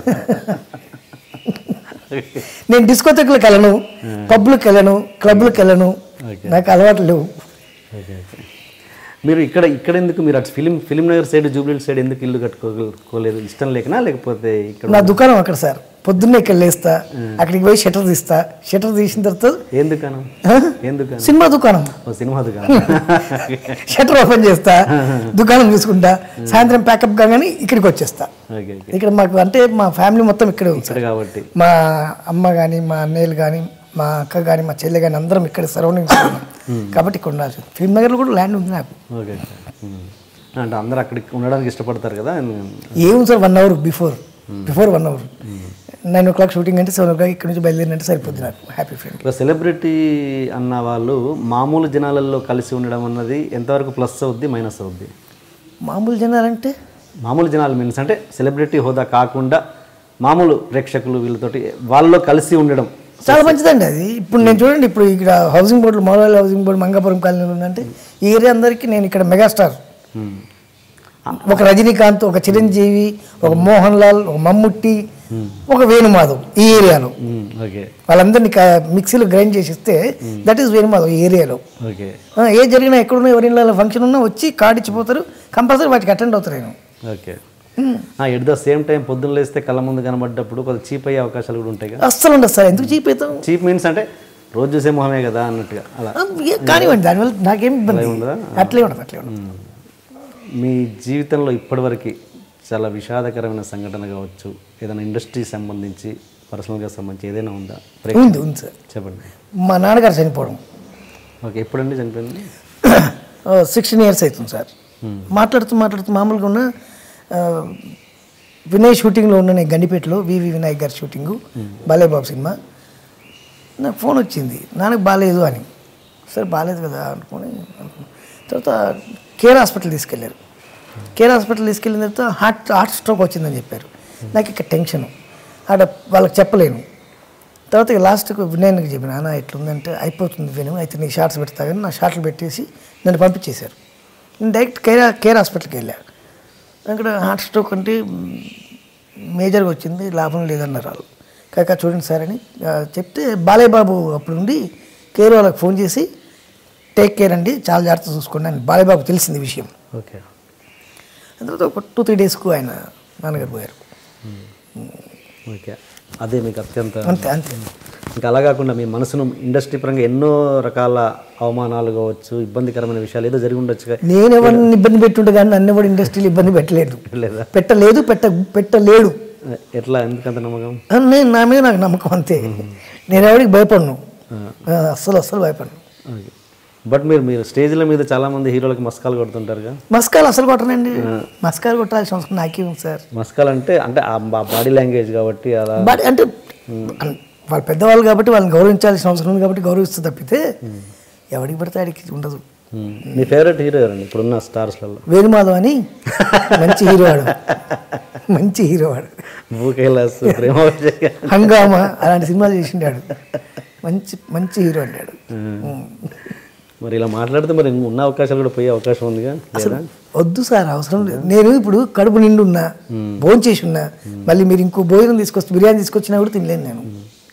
నేను డిస్కోథెక్లకు వెళ్ళను పబ్లకు వెళ్ళను క్లబ్లకు వెళ్ళను నాకు అలవాటు లేవు ఓకే ఓకే మీరు ఇక్కడ ఇక్కడ ఎందుకు మీరు అటు film film Nagar side Jubilee side ఎందుకు ఇల్లు కట్టుకోలేదు ఇష్టం లేకనా లేకపోతే ఇక్కడ నా దుకాణం అక్కడ సార్ పొద్దున్నే ఇక్కడ లేస్తా అక్కడికి పోయి షటర్ తీస్తా షటర్ తీసిన తర్వాత ఏం దుకాణం ఆ? ఏం దుకాణం సినిమా దుకాణం ఓ సినిమా దుకాణం షటర్ ఓపెన్ చేస్తా దుకాణం చూసుకుంటా సాయంత్రం ప్యాకప్ కాగానే ఇక్కడికి వచ్చేస్తా ఓకే ఓకే ఇక్కడ మాకు అంటే మా ఫ్యామిలీ మొత్తం ఇక్కడే ఉంది సార్ ఇక్కడ కాబట్టి మా అమ్మ కానీ మా అన్నయ్యలు కానీ మా అక్క కానీ మా చెల్లె కానీ అందరం ఇక్కడ సరౌండింగ్స్ కాబట్టి ఇక్కడ ఉండాల్సి ఫిల్మ్ నగర్లో కూడా ల్యాండ్ ఉంది నాకు ఓకే ఓకే ఉమ్. అంటే అందరూ అక్కడికి ఉండడానికి ఇష్టపడతారు కదా ఏముంది sir one hour before before one hour nine o'clock shooting అంటే సెవెన్ ఓ క్లాక్ ఇక్కడ నుంచి బయలుదేరినట్టు సరిపోద్ది నాకు హ్యాపీ ఫ్రెండ్ ఒక సెలబ్రిటీ అన్న వాళ్ళు మామూలు జనాలలో కలిసి ఉండడం అన్నది ఎంతవరకు ప్లస్ అవుద్ది మైనస్ అవుద్ది మామూలు జనాలంటే మామూలు జనాలు మీన్స్ అంటే సెలబ్రిటీ హోదా కాకుండా మామూలు ప్రేక్షకులు వీళ్ళతోటి వాళ్ళలో కలిసి ఉండడం చాలా మంచిదండి అది ఇప్పుడు నేను చూడండి ఇప్పుడు ఇక్కడ housing board model housing board Mangapuram కాలనీలో ఉందంటే ఈ ఏరియా అందరికీ నేను ఇక్కడ మెగాస్టార్ ఉమ్. ఒక రజనీకాంత్ ఒక చిరంజీవి ఒక మోహన్ లాల్ ఒక మమ్ముట్టి ఒక వేణుమాధవ్ ఈ ఏరియాలో ఉమ్, ఓకే వాళ్ళందరినీ క- మిక్సీలో గ్రైండ్ చేసి ఇస్తే దట్ ఈస్ వేణుమాధవ్ ఈ ఏరియాలో ఓకే ఆ, ఏ జరిగినా ఎక్కడున్నా ఎవరి ఫంక్షన్ ఉన్నా వచ్చి కార్డు ఇచ్చిపోతారు కంపల్సరీ వాటికి అటెండ్ అవుతారు నేను okay at the same time పొద్దున్న లేస్తే కళ్ళ ముందు కనబడ్డప్పుడు కొంచెం చీప్ అయ్యే అవకాశాలు కూడా ఉంటాయి కదా అస్సలు ఉండదు సార్ ఎందుకు చీప్ అవుతాం చీప్ మీన్స్ అంటే రోజు చూసే మొహమే కదా అన్నట్టుగా అలా ఆ, ఏ- కానివ్వండి దానివల్ల నాకేం ఇబ్బంది ఉండదా? అట్లే ఉండదు అట్లే ఉండదు మీ జీవితంలో ఇప్పటివరకు చాలా విషాదకరమైన సంఘటన కావచ్చు ఏదైనా ఇండస్ట్రీకి సంబంధించి పర్సనల్గా సంబంధించి ఏదైనా ఉందా ప్రే- ఉంది ఉంది సార్ చెప్పండి మా నాన్నగారు చనిపోవడం ఓకే ఎప్పుడండి చనిపోయింది సిక్స్టీన్ ఇయర్స్ అవుతుంది సార్ మాట్లాడుతూ మాట్లాడుతూ మామూలుగా ఉన్న ఆ, వినయ్ షూటింగ్లో ఉన్న నేను గండిపేటలో వివి వినాయక్ గారి షూటింగు బాలేబాబు సినిమా నాకు ఫోన్ వచ్చింది నాన్నకు బాగాలేదు అని సరే బాగాలేదు కదా అనుకుని అనుకున్నా. తర్వాత కేర్ హాస్పిటల్ తీసుకెళ్ళారు కేర్ హాస్పిటల్ తీసుకెళ్ళిన తర్వాత హార్ట్ హార్ట్ స్ట్రోక్ వచ్చిందని చెప్పారు నాకు ఇక్కడ టెన్షన్ ఆడ వాళ్ళకి చెప్పలేను తర్వాత ఇక లాస్ట్కి వినయన్కి చెప్పిన నాన్న ఎట్లుందంటే అయిపోతుంది విను అయితే నీ షార్ట్స్ పెడతా కానీ నా షార్ట్లు పెట్టేసి నన్ను పంపించేశారు నేను డైరెక్ట్ కేర్ కేర్ హాస్పిటల్కి వెళ్ళా అక్కడ హార్ట్ స్ట్రోక్ అంటే మ్, మేజర్గా వచ్చింది లాభం లేదన్నారు వాళ్ళు కాక చూడండి సార్ అని ఆ, చెప్తే బాలయ్య బాబు అప్పుడు నుండి కేర్ వాళ్ళకి ఫోన్ చేసి టేక్ కేర్ అండి చాలా జాగ్రత్త చూసుకోండి అని బాలయ్య బాబు తెలిసింది ఈ విషయం ఓకే ఆ తర్వాత ఒక టూ త్రీ డేస్కు ఆయన నాన్నగారు పోయారు ఓకే అదే మీకు అత్యంత అంతే అంతే ఇంకా అలా కాకుండా మీ మనసును ఇండస్ట్రీ పరంగా ఎన్నో రకాల అవమానాలు కావచ్చు ఇబ్బందికరమైన విషయాలు ఏదో జరిగి ఉండొచ్చు నేను ఎవరిని ఇబ్బంది పెట్టుంటే కానీ నన్ను ఎవరు ఇండస్ట్రీలో ఇబ్బంది పెట్టలేదు లేదా పెట్టలేదు పెట్ట పెట్టలేడు ఎట్లా ఎందుకంత నమ్మకం అని నేను నా మీద నాకు నమ్మకం అంతే నేను ఎవరికి భయపడను ఆ, అస్సలు అస్సలు భయపడను ఓకే బట్ మీరు మీరు స్టేజ్ల మీద చాలా మంది హీరోలకి మస్కాలు కొడుతుంటారుగా మస్కాలు అసలు కొట్టనండి మస్కాలు కొట్టాల్సిన అవసరం నాకే ఉంది సార్ మస్కాలు అంటే అంటే ఆ బాడీ లాంగ్వేజ్ కాబట్టి అలా బట్ అంటే అన్- వాళ్ళు పెద్దవాళ్ళు కాబట్టి వాళ్ళని గౌరవించాల్సిన అవసరం ఉంది కాబట్టి గౌరవిస్తూ తప్పితే ఎవడికి పడితే ఆడికి ఉండదు మ్మ్. మీ ఫేవరెట్ హీరో ఎవరండి ఇప్పుడున్న స్టార్స్లలో వేణుమాధవ్ అని మంచి హీరో వాడు మంచి హీరో వాడు భూ కైలాస్ ప్రేమ విజయ్. హంగామా అలాంటి సినిమాలు చేసిండాడు మంచి మంచి హీరో అన్నాడు మరి ఇలా మాట్లాడితే మరి ఉన్న అవకాశాలు కూడా పోయే అవకాశం ఉందిగా లేదా వద్దు సార్ అవసరం లేదు నేను ఇప్పుడు కడుపు నిండు ఉన్నా భోజనం చేసి ఉన్నా మళ్ళీ మీరు ఇంకో భోజనం తీసుకొచ్చి బిర్యానీ తీసుకొచ్చినా కూడా తినలేను నేను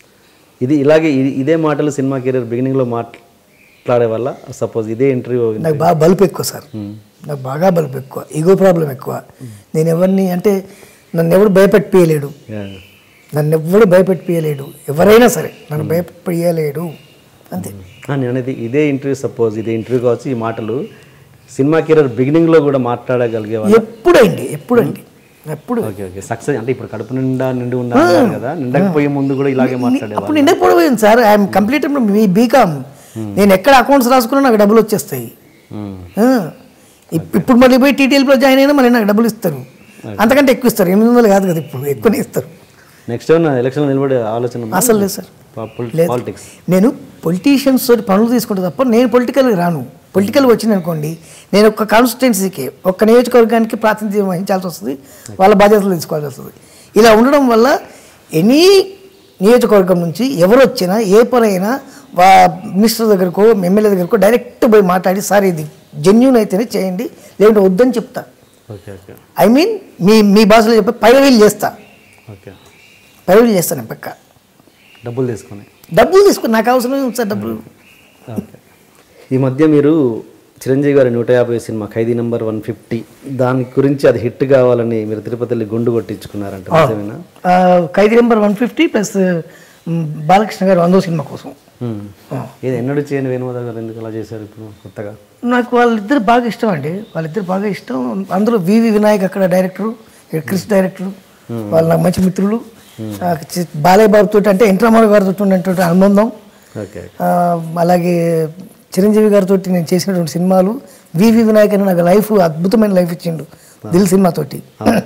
ఇది ఇలాగే ఇది- ఇదే మాటలు సినిమా కెరీర్ బిగినింగ్లో మాట్లాడే వల్ల సపోజ్ ఇదే ఇంటర్వ్యూ నాకు బాగా బలుపు ఎక్కువ సార్ నాకు బాగా బలుపు ఎక్కువ ఈగో ప్రాబ్లం ఎక్కువ నేను ఎవరిని అంటే నన్ను ఎవడు భయపెట్టియలేడు నన్ను ఎవడు భయపెట్టియలేడు ఎవరైనా సరే నన్ను భయపెట్టియలేడు అంతే నేను అనేది ఇదే ఇంటర్వ్యూ సపోజ్ ఇదే ఇంటర్వ్యూ కావచ్చు ఈ మాటలు సినిమా కెరీర్ బిగినింగ్లో కూడా మాట్లాడగలిగే వాళ్ళు ఎప్పుడండి ఎప్పుడండి ఎప్పుడు ఓకే ఓకే సక్సెస్ అంటే ఇప్పుడు కడుపు నిండా నిండి ఉండాలి కదా నిండకపోయే ముందు కూడా ఇలాగే మాట్లాడేవాళ్ళు అప్పుడు నిండే పొడవైంది సార్ ఐఎమ్ కంప్లీట్ మీ బీకామ్ నేను ఎక్కడ అకౌంట్స్ రాసుకున్నా నాకు డబ్బులు వచ్చేస్తాయి మ్మ్. ఆ, ఇప్- ఇప్పుడు మళ్ళీ పోయి టీటీఎల్లో జాయిన్ అయినా మళ్ళీ నాకు డబ్బులు ఇస్తారు అంతకంటే ఎక్కువ ఇస్తారు ఎనిమిది వందలు కాదు కదా ఇప్పుడు ఎక్కువనే ఇస్తారు నెక్స్ట్ ఏమన్నా ఎలక్షన్ నిలబడే ఆలోచన ఉందా? అసలు లేదు సార్ పా- లేదు. పాలిటిక్స్ నేను పొలిటీషియన్స్ తోటి పనులు తీసుకుంటే తప్ప నేను పొలిటికల్కి రాను పొలిటికల్ వచ్చింది అనుకోండి నేను ఒక కాన్స్టిట్యున్సీకి ఒక్క నియోజకవర్గానికి ప్రాతినిధ్యం వహించాల్సి వస్తుంది వాళ్ళ బాధ్యతలు తీసుకోవాల్సి వస్తుంది ఇలా ఉండడం వల్ల ఎనీ నియోజకవర్గం నుంచి ఎవరు వచ్చినా ఏ పనైనా వా మినిస్టర్ దగ్గరకో ఎమ్మెల్యే దగ్గరకో డైరెక్ట్ పోయి మాట్లాడి సార్ ఇది జెన్యున్ అయితేనే చేయండి లేదంటే వద్దని చెప్తా ఓకే ఓకే ఐ మీన్ మీ మీ భాషలో చెప్పి పైరవీలు చేస్తా ఓకే పైరవీలు చేస్తాను నేను పక్క డబ్బులు తీసుకొని డబ్బులు తీసుకుని నాకు అవసరం ఉంది సార్ డబ్బులు ఓకే ఈ మధ్య మీరు చిరంజీవి గారి నూట యాభై cinema Khaidi number one fifty దాని గురించి అది హిట్ కావాలని మీరు తిరుపతిలో గుండు కొట్టించుకున్నారంట నిజమేనా ఆ, Khaidi number one fifty plus మ్, బాలకృష్ణ గారు వందో సినిమా కోసం మ్మ్. ఇది ఎన్నడూ చేయని వేణుమాధవ్ గారు ఎందుకు అలా చేశారు ఇప్పుడు కొత్తగా నాకు వాళ్ళిద్దరు బాగా ఇష్టం అండి వాళ్ళిద్దరు బాగా ఇష్టం అందులో వివి వినాయక్ అక్కడ డైరెక్టరు ఇక్కడ క్రిష్ డైరెక్టరు వాళ్ళు నాకు మంచి మిత్రులు ఆ, చి- బాలయ్య బాబు తోటి అంటే ఎన్టీ గారితో ఉన్నటువంటి అనుబంధం ఓకే ఆ, అలాగే చిరంజీవి గారితో నేను చేసినటువంటి సినిమాలు వివి వినాయక్ అని నాకు లైఫ్ అద్భుతమైన లైఫ్ ఇచ్చిండు దిల్ సినిమాతోటి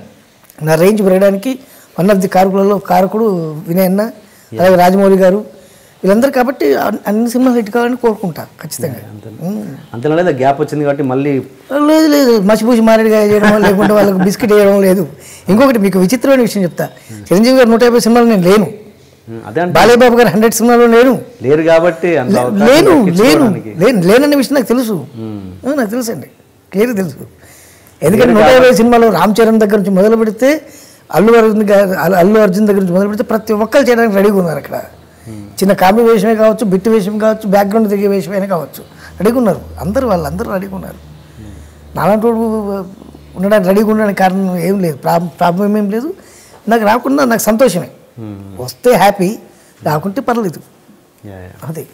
నా రేంజ్ పెరగడానికి వన్ ఆఫ్ ది కారకులలో కారకుడు వినయ్ అన్న అలాగే రాజమౌళి గారు వీళ్ళందరూ కాబట్టి అన్- అన్ని సినిమాలు హిట్ కావాలని కోరుకుంటా ఖచ్చితంగా ఉమ్. అంతేనా లేదా గ్యాప్ వచ్చింది కాబట్టి మళ్ళీ లేదు లేదు మసిపూసి మారేడుగా చేయడం లేకుంటే వాళ్ళకి బిస్కెట్ వేయడం లేదు ఇంకొకటి మీకు విచిత్రమైన విషయం చెప్తా చిరంజీవి గారు నూట యాభై సినిమాలు నేను లేను మ్మ్. అదే అంటే బాలయ్య బాబు గారు హండ్రెడ్ సినిమాలో లేను లేరు కాబట్టి అంత అవకాశం లేను లేను దక్కించుకోవడానికి. లేను లేనన్న విషయం నాకు తెలుసు మ్మ్. ఆ, నాకు తెలుసు అండి క్లియర్ తెలుసు ఎందుకంటే నూట యాభై సినిమాలో రామ్ చరణ్ దగ్గర నుంచి మొదలు పెడితే అల్లు అర్జున్ గారు అల్లు- అల్లు అర్జున్ దగ్గర నుంచి మొదలు పెడితే ప్రతి ఒక్కరు చేయడానికి రెడీగా ఉన్నారు అక్కడ చిన్న కామెడీ వేషమే కావచ్చు బిట్టు వేషం కావచ్చు బ్యాక్గ్రౌండ్ దిగే వేషమైనా కావచ్చు రెడీగా ఉన్నారు అందరూ వాళ్ళందరూ రెడీగా ఉన్నారు నాలాంటి వాడు ఉండడానికి రెడీగా ఉండడానికి కారణం ఏం లేదు ప్రాబ్లం ప్రాబ్లం ఏం లేదు నాకు రాకుండా నాకు సంతోషమే వస్తే హ్యాపీ రాకుంటే పర్లేదు యా, యా. అదే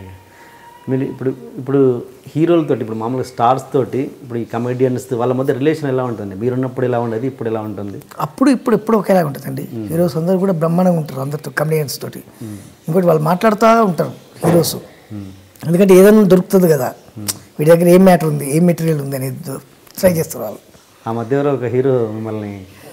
మీరు ఇప్పుడు ఇప్పుడు హీరోలతోటి ఇప్పుడు మామూలుగా స్టార్స్ తోటి ఇప్పుడు ఈ కమెడియన్స్ వాళ్ళ మధ్య రిలేషన్ ఎలా ఉంటుంది మీరున్నప్పుడు ఎలా ఉండేది ఇప్పుడు ఎలా ఉంటుంది అప్పుడు ఇప్పుడు ఎప్పుడు ఒకేలా ఉంటుందండి హీరోస్ అందరూ కూడా బ్రహ్మాండంగా ఉంటారు అందరితో కమెడియన్స్ తోటి ఇంకోటి వాళ్ళు మాట్లాడుతూ ఉంటారు హీరోస్ ఎందుకంటే ఏదైనా దొరుకుతుంది కదా వీడి దగ్గర ఏం మ్యాటర్ ఉంది ఏం మెటీరియల్ ఉంది అనేది ట్రై చేస్తారు వాళ్ళు ఆ మధ్య ఎవరో ఒక హీరో మిమ్మల్ని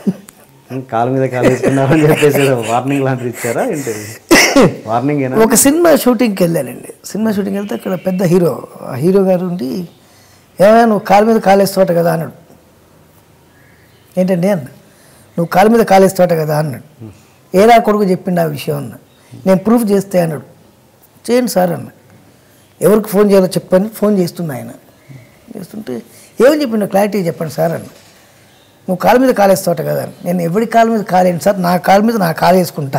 కాలు మీద కాలు వేసుకున్నారని చెప్పేసి వార్నింగ్ లాంటిది ఇచ్చారా ఏంటి వార్నింగ్ ఏనా ఒక సినిమా షూటింగ్కి వెళ్ళానండి సినిమా షూటింగ్ వెళ్తే అక్కడ పెద్ద హీరో ఆ హీరో గారు ఉండి ఏమైనా నువ్వు కాలు మీద కాలేస్తావట కదా అన్నాడు ఏంటండి అన్న నువ్వు కాలు మీద కాలేస్తావట కదా అన్నాడు ఏరా కొడుకు చెప్పిండు ఆ విషయం అన్న నేను ప్రూఫ్ చేస్తే అన్నాడు చేయండి సార్ అన్న ఎవరికి ఫోన్ చేయాలో చెప్పని ఫోన్ చేస్తున్నా ఆయన చేస్తుంటే ఏమని చెప్పిండు క్లారిటీ చెప్పండి సార్ అన్న నువ్వు కాలు మీద కాలేస్తావట కదా అని. నేను ఎవరి కాలు మీద కాలేను సార్ నా కాలు మీద నా కాలు వేసుకుంటా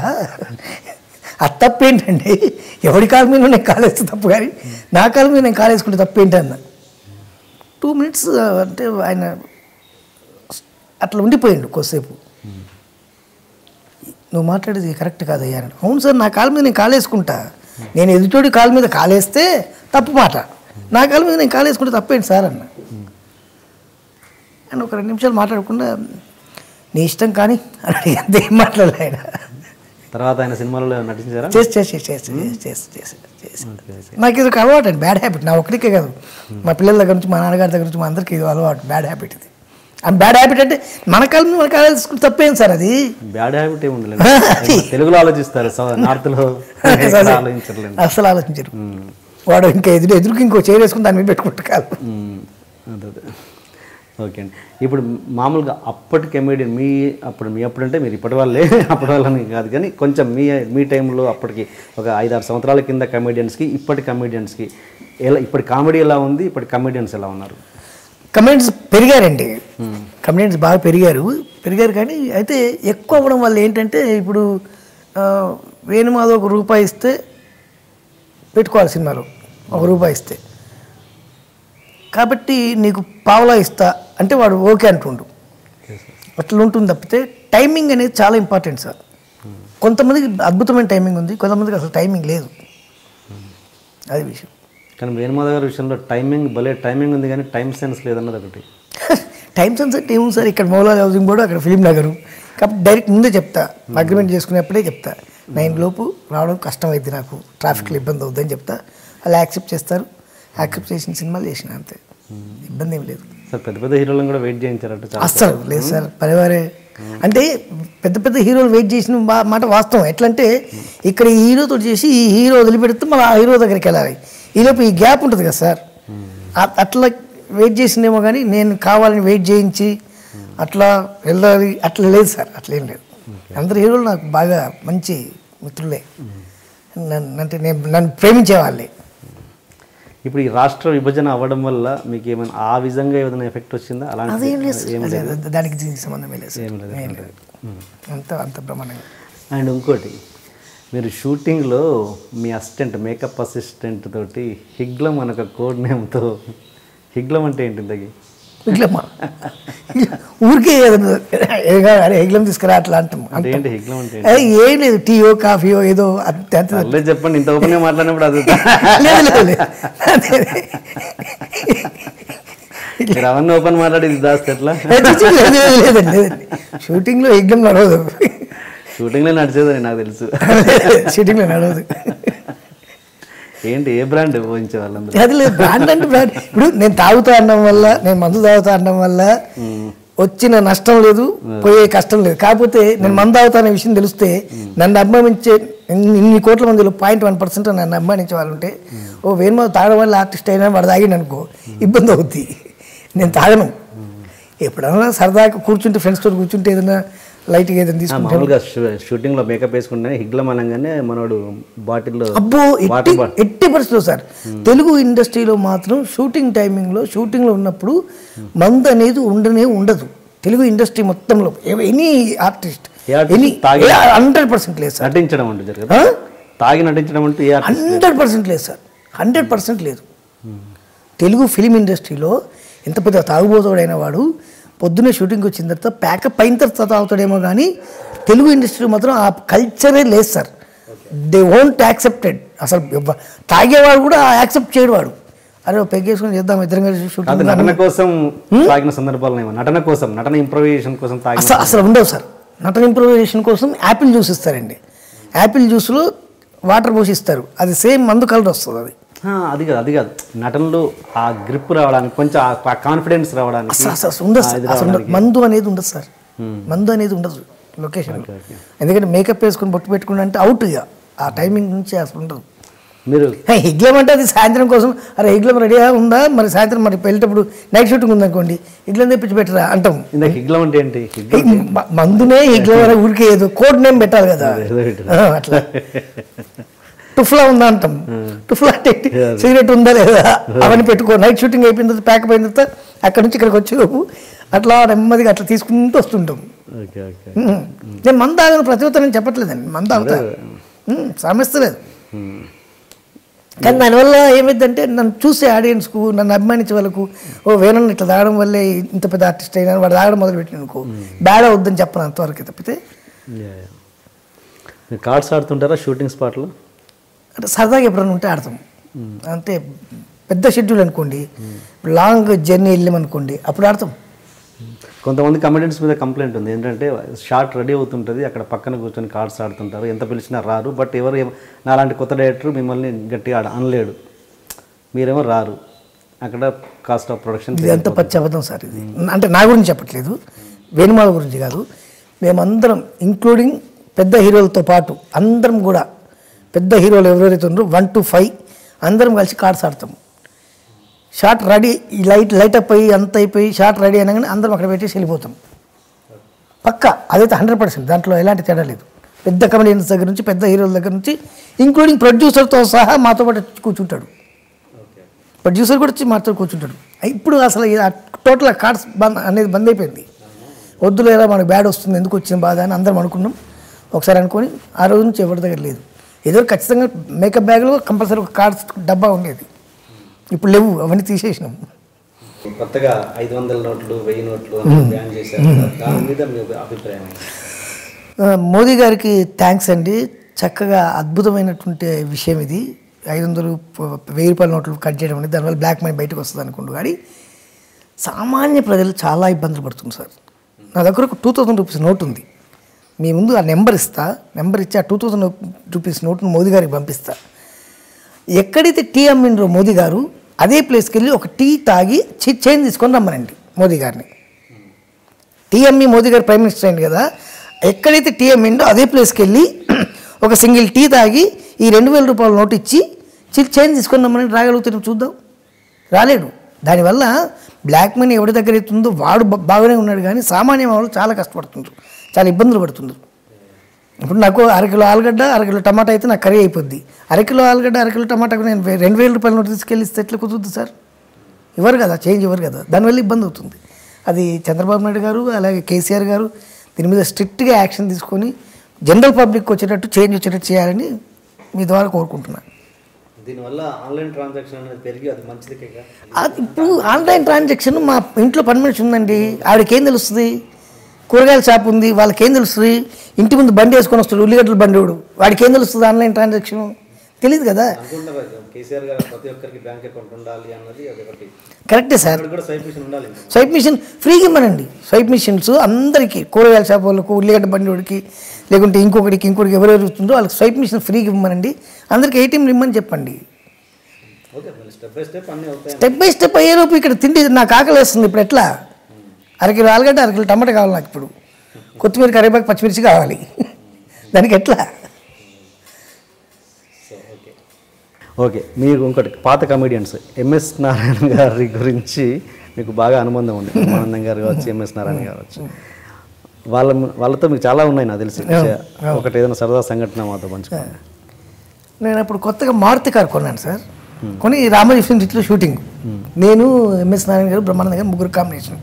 అది తప్పేంటండి ఎవరి కాలు మీద నేను కాలేస్తే తప్పు కానీ నా కాలు మీద నేను కాలేసుకుంటే తప్పేంటి అన్న టూ మినిట్స్ అంటే ఆయన అట్లా ఉండిపోయిండు కొద్దిసేపు నువ్వు మాట్లాడేది కరెక్ట్ కాదయ్యా అని అవును సార్ నా కాలు మీద నేను కాలేసుకుంటా నేను ఎదుటోడి కాలు మీద కాలేస్తే తప్పు మాట నా కాలు మీద నేను కాలేసుకుంటే తప్పేంటి సార్ అన్న అని ఒక రెండు నిమిషాలు మాట్లాడకుండా నీ ఇష్టం కానీ అని అడిగి అంతే ఏం మాట్లాడలే ఆయన తర్వాత ఆయన సినిమాలలో నటించారా చేసి చేసి చేసి చేసి చేసి చేసి చేసి ఓకే ఓకే నాకు ఇది ఒక అలవాటు అండి బ్యాడ్ హ్యాబిట్ నా ఒక్కడికే కాదు మా పిల్లల దగ్గర నుంచి మా నాన్నగారి దగ్గర నుంచి మా అందరికీ ఇది అలవాటు బ్యాడ్ హ్యాబిట్ ఇది అండ్ బ్యాడ్ హ్యాబిట్ అంటే మన కాలం మీద మన కాలం తీసుకుంటే తప్పేం సార్ అది బ్యాడ్ హ్యాబిట్ ఏమి ఉండలేదు తెలుగులో ఆలోచిస్తారు సౌ- నార్త్లో ఎక్కడ ఆలోచించట్లేదు అసలు ఆలోచించరు వాడు ఇంకా ఎదురు ఎదురుకి ఇంకో చైర్ వేసుకుని దాని మీద పెట్టుకుంటారు కాదు మ్మ్. అదే అదే ఓకే అండి ఇప్పుడు మామూలుగా అప్పటి కమెడియన్ మీ అప్పుడు మీ అప్పుడు అంటే మీరు ఇప్పటి వాళ్ళే అప్పటి వాళ్ళని కాదు కానీ కొంచెం మీ మీ టైంలో అప్పటికి ఒక ఐదారు సంవత్సరాల కింద కమెడియన్స్కి ఇప్పటి కమెడియన్స్కి ఎలా ఇప్పటి కామెడీ ఎలా ఉంది ఇప్పటి కమెడియన్స్ ఎలా ఉన్నారు కమెంట్స్ పెరిగారండి కమెంట్స్ బాగా పెరిగారు పెరిగారు కానీ అయితే ఎక్కువ అవ్వడం వల్ల ఏంటంటే ఇప్పుడు ఆ, వేణుమాధవ్ ఒక రూపాయి ఇస్తే పెట్టుకోవాలి సినిమాలో ఒక రూపాయి ఇస్తే కాబట్టి నీకు పావలా ఇస్తా అంటే వాడు ఓకే అంటుండు అట్లా ఉంటుంది తప్పితే టైమింగ్ అనేది చాలా ఇంపార్టెంట్ సార్ కొంతమందికి అద్భుతమైన టైమింగ్ ఉంది కొంతమందికి అసలు టైమింగ్ లేదు అది విషయం కానీ వేణుమాధవ్ గారి విషయంలో టైమింగ్ భలే టైమింగ్ ఉంది కానీ టైం సెన్స్ లేదన్నది ఒకటి టైం సెన్స్ అంటే ఏముంది సార్ ఇక్కడ మౌలాలి హౌసింగ్ బోర్డు అక్కడ ఫిలిం నగరు కాబట్టి డైరెక్ట్ ముందే చెప్తా అగ్రిమెంట్ చేసుకునేప్పుడే చెప్తా నైన్ లోపు రావడం కష్టం అయింది నాకు ట్రాఫిక్లో ఇబ్బంది అవుతుందని చెప్తా అలా యాక్సెప్ట్ చేస్తారు యాక్సెప్ట్ చేసిన సినిమాలు చేసిన అంతే ఇబ్బంది ఏం లేదు సార్ పెద్ద పెద్ద హీరోలను కూడా వెయిట్ చేయించారంట చాలా అస్సలు లేదు సార్ పరివారే అంటే పెద్ద పెద్ద హీరోలు వెయిట్ చేసిన మా- మాట వాస్తవం ఎట్లంటే ఇక్కడ ఈ హీరోతో చేసి ఈ హీరో వదిలిపెడితే మళ్ళీ ఆ హీరో దగ్గరికి వెళ్ళాలి ఈలోపు ఈ గ్యాప్ ఉంటుంది కదా సార్ ఆ- అట్లా వెయిట్ చేసిందేమో కానీ నేను కావాలని వెయిట్ చేయించి అట్లా వెళ్ళాలి అట్లా లేదు సార్ అట్లా ఏం లేదు అందరు హీరోలు నాకు బాగా మంచి మిత్రులే నన్ను అంటే నేను నన్ను ప్రేమించే వాళ్ళే ఇప్పుడు ఈ రాష్ట్ర విభజన అవ్వడం వల్ల మీకు ఏమైనా ఆ విధంగా ఏదైనా ఎఫెక్ట్ వచ్చిందా అలాంటి అదేం లేదు సార్. అదే, అదే, దానికి దీనికి సంబంధం లేదు సార్ ఏం లేదు ఏం లేదు అంత అంత బ్రహ్మాండంగా అండ్ ఇంకోటి మీరు షూటింగ్లో మీ అసిస్టెంట్ మేకప్ అసిస్టెంట్ తోటి హిగ్లం అనే ఒక కోడ్ నేమ్తో హిగ్లం అంటే ఏంటి ఇంతకి ఇట్లమ్మా ఊరికే ఏదైనా ఏదో అరే ఎగ్లం తీసుకురా అట్లా అంటాం అంటే ఏంటి హిగ్లం అంటే ఏంటి? ఏ, ఏం లేదు టీయో కాఫీయో ఏదో అంతే అంతే అల్లే చెప్పండి ఇంత ఓపెన్గా మాట్లాడినప్పుడు అది లేదు లేదు లేదు అదే. మీరు అవన్నీ ఓపెన్ మాట్లాడి ఇది దాస్తే ఎట్లా లేదు, లేదు, లేదు, లేదండి లేదండి షూటింగ్లో ఎగ్లం నడవదు షూటింగ్లో నడిచేదని నాకు తెలుసు షూటింగ్లో నడవదు ఏంటి ఏ బ్రాండ్ ఊహించే వాళ్ళందరూ అది లేదు బ్రాండ్ అంటే బ్రాండ్ ఇప్పుడు నేను తాగుతా అనడం వల్ల నేను మందు తాగుతా అనడం వల్ల వచ్చిన నష్టం లేదు పోయే కష్టం లేదు కాకపోతే నేను మందు తాగుతా అనే విషయం తెలిస్తే నన్ను అభిమానించే ఇన్ని ఇన్ని కోట్ల మందిలో పాయింట్ వన్ పర్సెంట్ నన్ను అభిమానించే వాళ్ళు ఉంటే ఓ వేణుమాధవ్ తాగడం వల్ల ఆర్టిస్ట్ అయినా వాడు తాగిండు అనుకో ఇబ్బంది అవుద్ది నేను తాగను ఎప్పుడైనా సరదాగా కూర్చుంటే ఫ్రెండ్స్తో కూర్చుంటే ఏదైనా లైట్గా ఏదైనా ఆ, తీసుకుంటే మామూలుగా షూ- షూటింగ్లో మేకప్ వేసుకుంటే హిగ్లం అనగానే మనోడు బాటిల్లో అబ్బో ఎట్టి వాటర్ బాటిల్ ఎట్టి పరిస్థితుల్లో సార్ తెలుగు ఇండస్ట్రీలో మాత్రం షూటింగ్ టైమింగ్లో షూటింగ్లో ఉన్నప్పుడు మందు అనేది ఉండనే ఉండదు తెలుగు ఇండస్ట్రీ మొత్తంలో ఎనీ ఆర్టిస్ట్ ఏ artist ఎనీ తాగి- హండ్రెడ్ పర్సెంట్ లేదు సార్ నటించడం అంటూ జరగదు తాగి నటించడం అంటూ ఏ artist హండ్రెడ్ పర్సెంట్ లేదు సార్ హండ్రెడ్ పర్సెంట్ లేదు తెలుగు ఫిలిం ఇండస్ట్రీలో ఎంత పెద్ద తాగుబోతుడైన వాడు పొద్దున్నే షూటింగ్కి వచ్చిన తర్వాత ప్యాకప్ అయిన తర్వాత తాగుతాడేమో కానీ తెలుగు ఇండస్ట్రీ మాత్రం ఆ కల్చరే లేదు సార్ దే ఓంట్ యాక్సెప్టెడ్ అసలు ఎవ్వ- తాగేవాడు కూడా యాక్సెప్ట్ చేయడు వాడు అరే ఓ పెగ్గేసుకొని చేద్దాం ఇద్దరం కలిసి కాదు షూటింగ్ నటన కోసం తాగిన సందర్భాలు ఏమో నటన కోసం నటన ఇంప్రూవైజేషన్ కోసం తాగిన అసలు అసలు ఉండవు సార్ నటన ఇంప్రూవైజేషన్ కోసం యాపిల్ జ్యూస్ ఇస్తారండి యాపిల్ జ్యూస్లో వాటర్ పోసి ఇస్తారు అది సేమ్ మందు కలర్ వస్తుంది అది ఆ, అది కాదు అది కాదు నటనలో ఆ గ్రిప్ రావడానికి కొంచెం ఆ కాన్ఫిడెన్స్ రావడానికి అసలు అసలు అసలు ఉండదు సార్ అసలు ఉండదు. మందు అనేది ఉండదు సార్ మందు అనేది ఉండదు లొకేషన్ ఎందుకంటే మేకప్ వేసుకుని బొట్టు పెట్టుకుని అంటే అవుట్ ఇక ఆ టైమింగ్ నుంచి అసలు ఉండదు మీరు హే, హిగ్లం అంటే అది సాయంత్రం కోసం అరే హిగ్లం రెడీగా ఉందా మరి సాయంత్రం మరి వెళ్ళేటప్పుడు నైట్ షూటింగ్ ఉందనుకోండి హిగ్లం తెప్పించి పెట్టరా అంటాం ఇందాక హిగ్లం అంటే ఏంటి హిగ్లం హే, మ- మందునే హిగ్లం అనే ఊరికే ఏదో కోడ్ నేమ్ పెట్టాలి కదా ఏదో పెట్టాలి. ఆ, అట్లా టుఫ్లా ఉందా అంటాం టుఫ్లా అంటే ఏంటి? సిగరెట్ ఉందా లేదా అవన్నీ పెట్టుకో నైట్ షూటింగ్ అయిపోయిన తర్వాత ప్యాకప్ అయిన తర్వాత అక్కడ నుంచి ఇక్కడికి వచ్చేలోపు అట్లా నెమ్మదిగా అట్లా తీసుకుంటూ వస్తుంటాం ఓకే ఓకే ఉమ్. నేను మంద తాగను ప్రతి ఒక్కరు నేను చెప్పట్లేదండి మంద తాగుతా ఉమ్, సమస్య లేదు కానీ దానివల్ల ఏమైందంటే నన్ను చూసే ఆడియన్స్కు నన్ను అభిమానించే వాళ్ళకు ఓ వేణన్ ఇట్లా తాగడం వల్లే ఇంత పెద్ద ఆర్టిస్ట్ అయినా వాడు తాగడం మొదలు పెట్టిన అనుకో బ్యాడ్ అవుద్దని చెప్పను అంతవరకు తప్పితే మీరు కార్డ్స్ ఆడుతుంటారా షూటింగ్ స్పాట్లో అంటే సరదాగా ఎప్పుడైనా ఉంటే ఆడతాం అంటే పెద్ద షెడ్యూల్ అనుకోండి లాంగ్ జర్నీ వెళ్ళామనుకోండి అప్పుడు ఆడతాం కొంతమంది కమెడియన్స్ మీద కంప్లైంట్ ఉంది ఏంటంటే షార్ట్ రెడీ అవుతుంటుంది అక్కడ పక్కన కూర్చొని కార్డ్స్ ఆడుతుంటారు ఎంత పిలిచినా రారు బట్ ఎవరు ఏం- నాలాంటి కొత్త డైరెక్టర్ మిమ్మల్ని గట్టిగా ఆడ అనలేడు మీరేమో రారు అక్కడ కాస్ట్ ఆఫ్ ప్రొడక్షన్ ఇది ఎంత పచ్చి అబద్ధం సార్ ఇది అంటే నా గురించి చెప్పట్లేదు వేణుమాల గురించి కాదు మేమందరం ఇంక్లూడింగ్ పెద్ద హీరోలతో పాటు అందరం కూడా పెద్ద హీరోలు ఎవరెవరైతే ఉన్నారో వన్ టు ఫైవ్ అందరం కలిసి కార్డ్స్ ఆడతాం షార్ట్ రెడీ ఈ లైట్ లైట్ అప్ అయ్యి అంత అయిపోయి షార్ట్ రెడీ అయినాగానే అందరం అక్కడ పెట్టేసి వెళ్ళిపోతాం పక్క అదైతే హండ్రెడ్ పర్సెంట్ దాంట్లో ఎలాంటి తేడా లేదు పెద్ద కమెడియన్స్ దగ్గర నుంచి పెద్ద హీరోల దగ్గర నుంచి ఇంక్లూడింగ్ ప్రొడ్యూసర్తో సహా మాతో పాటు కూర్చుంటాడు ప్రొడ్యూసర్ కూడా వచ్చి మాతో కూర్చుంటాడు ఇప్పుడు అసలు ఈ టోటల్ కార్డ్స్ బంద్ అనేది బంద్ అయిపోయింది వద్దులేరా మనకు బ్యాడ్ వస్తుంది ఎందుకు వచ్చింది బాధ అని అందరం అనుకున్నాం ఒకసారి అనుకొని ఆ రోజు నుంచి ఎవరి దగ్గర లేదు ఏదో ఖచ్చితంగా మేకప్ బ్యాగ్లో కంపల్సరీ ఒక కార్డ్స్ డబ్బా ఉండేది ఇప్పుడు లేవు అవన్నీ తీసేసినాం కొత్తగా ఐదు వందల నోట్లు వెయ్యి నోట్లు బ్యాన్ చేశారు దాని మీద మీ అభిప్రాయం ఆ, మోదీ గారికి థ్యాంక్స్ అండి చక్కగా అద్భుతమైనటువంటి విషయం ఇది ఐదు వందలు ప- వెయ్యి రూపాయల నోట్లు కట్ చేయడం అనేది దానివల్ల బ్లాక్ మనీ బయటకు వస్తుంది అనుకుంటూ కానీ సామాన్య ప్రజలు చాలా ఇబ్బందులు పడుతుంది సార్ నా దగ్గర ఒక టూ థౌసండ్ రూపీస్ నోట్ ఉంది మీ ముందు ఆ నెంబర్ ఇస్తా నెంబర్ ఇచ్చి ఆ టూ థౌసండ్ రూపీస్ నోట్ను మోదీ గారికి పంపిస్తా ఎక్కడైతే టీ అమ్మిండ్రో మోదీ గారు అదే ప్లేస్కి వెళ్ళి ఒక టీ తాగి చి- చైన్ తీసుకొని రమ్మనండి మోదీ గారిని టీఎంఈ మోదీ గారు ప్రైమ్ మినిస్టర్ అయింది కదా ఎక్కడైతే టీఎం ఇండో అదే ప్లేస్కి వెళ్ళి ఒక సింగిల్ టీ తాగి ఈ రెండు వేల రూపాయల నోటు ఇచ్చి చి- చైన్ తీసుకొని రమ్మని రాగలుగుతాం చూద్దాం రాలేడు దానివల్ల బ్లాక్ మనీ ఎవరి దగ్గర అవుతుందో వాడు బా- బాగానే ఉన్నాడు కానీ సామాన్య వాళ్ళు చాలా కష్టపడుతుండ్రు చాలా ఇబ్బందులు పడుతుండ్రు ఇప్పుడు నాకు అరకిలో ఆలుగడ్డ అరకిలో టమాటా అయితే నాకు కర్రీ అయిపోద్ది అరకిలో ఆలుగడ్డ అరకిలో టమాటాకు నేను వే- రెండు వేల రూపాయల నోటు తీసుకెళ్ళి ఇస్తే ఎట్లా కుదురుతుంది సార్ ఇవ్వరు కదా చేంజ్ ఇవ్వరు కదా దానివల్ల ఇబ్బంది అవుతుంది అది చంద్రబాబు నాయుడు గారు అలాగే కేసీఆర్ గారు దీని మీద స్ట్రిక్ట్గా యాక్షన్ తీసుకొని జనరల్ పబ్లిక్ వచ్చేటట్టు చేంజ్ వచ్చేటట్టు చేయాలని మీ ద్వారా కోరుకుంటున్నాను దీనివల్ల ఆన్లైన్ ట్రాన్సాక్షన్ అనేది పెరిగి అది మంచిది అది ఇప్పుడు ఆన్లైన్ ట్రాన్సాక్షన్ మా ఇంట్లో పని మనిషి ఉందండి ఆవిడకి ఏం తెలుస్తుంది కూరగాయల షాప్ ఉంది వాళ్ళకి ఏం తెలుస్తుంది ఇంటి ముందు బండి వేసుకొని వస్తాడు ఉల్లిగడ్డల బండి వాడు వాడికి ఏం తెలుస్తుంది ఆన్లైన్ ట్రాన్సాక్షన్ తెలియదు కదా అనుకుంటారు కేసీఆర్ గారు ప్రతి ఒక్కరికి బ్యాంక్ అకౌంట్ ఉండాలి అన్నది అది ఒకటి కరెక్టే సార్ కూడా స్వైప్ మిషన్ ఉండాలి స్వైప్ మిషన్ ఫ్రీగా ఇవ్వనండి స్వైప్ మిషన్స్ అందరికీ కూరగాయల షాప్ వాళ్ళకు ఉల్లిగడ్డ బండి వాడికి లేకుంటే ఇంకొకటికి ఇంకొకటికి ఎవరెవరు ఉందో వాళ్ళకి స్వైప్ మిషన్ ఫ్రీగా ఇవ్వమనండి అందరికి ఏటీఎంలు ఇమ్మని చెప్పండి ఓకే మళ్ళీ స్టెప్ బై స్టెప్ అన్నీ అవుతాయి స్టెప్ బై స్టెప్ అయ్యేలోపు ఇక్కడ తిండి నాకు ఆకలి వేస్తుంది ఇప్పుడు ఎట్లా అరకిలో ఆలుగడ్డ అరకిలో టమాటా కావాలి నాకు ఇప్పుడు కొత్తిమీర కరివేపాకు పచ్చిమిర్చి కావాలి దానికి ఎట్లా ఓకే మీరు ఇంకోటి పాత కమెడియన్స్ ఎంఎస్ నారాయణ గారి గురించి మీకు బాగా అనుబంధం ఉంది ఆనందం గారు కావచ్చు ఎంఎస్ నారాయణ కావచ్చు వాళ్ళ వాళ్ళతో మీకు చాలా ఉన్నాయి నాకు తెలిసి ఒకటి ఏదైనా సరదా సంఘటన మాతో పంచుకోండి నేను అప్పుడు కొత్తగా మారుతి కారు కొన్నాను సార్ కొని రామోజీ ఫిల్మ్ సిటీలో షూటింగ్ నేను ఎంఎస్ నారాయణ గారు బ్రహ్మానంద గారు ముగ్గురు కాంబినేషన్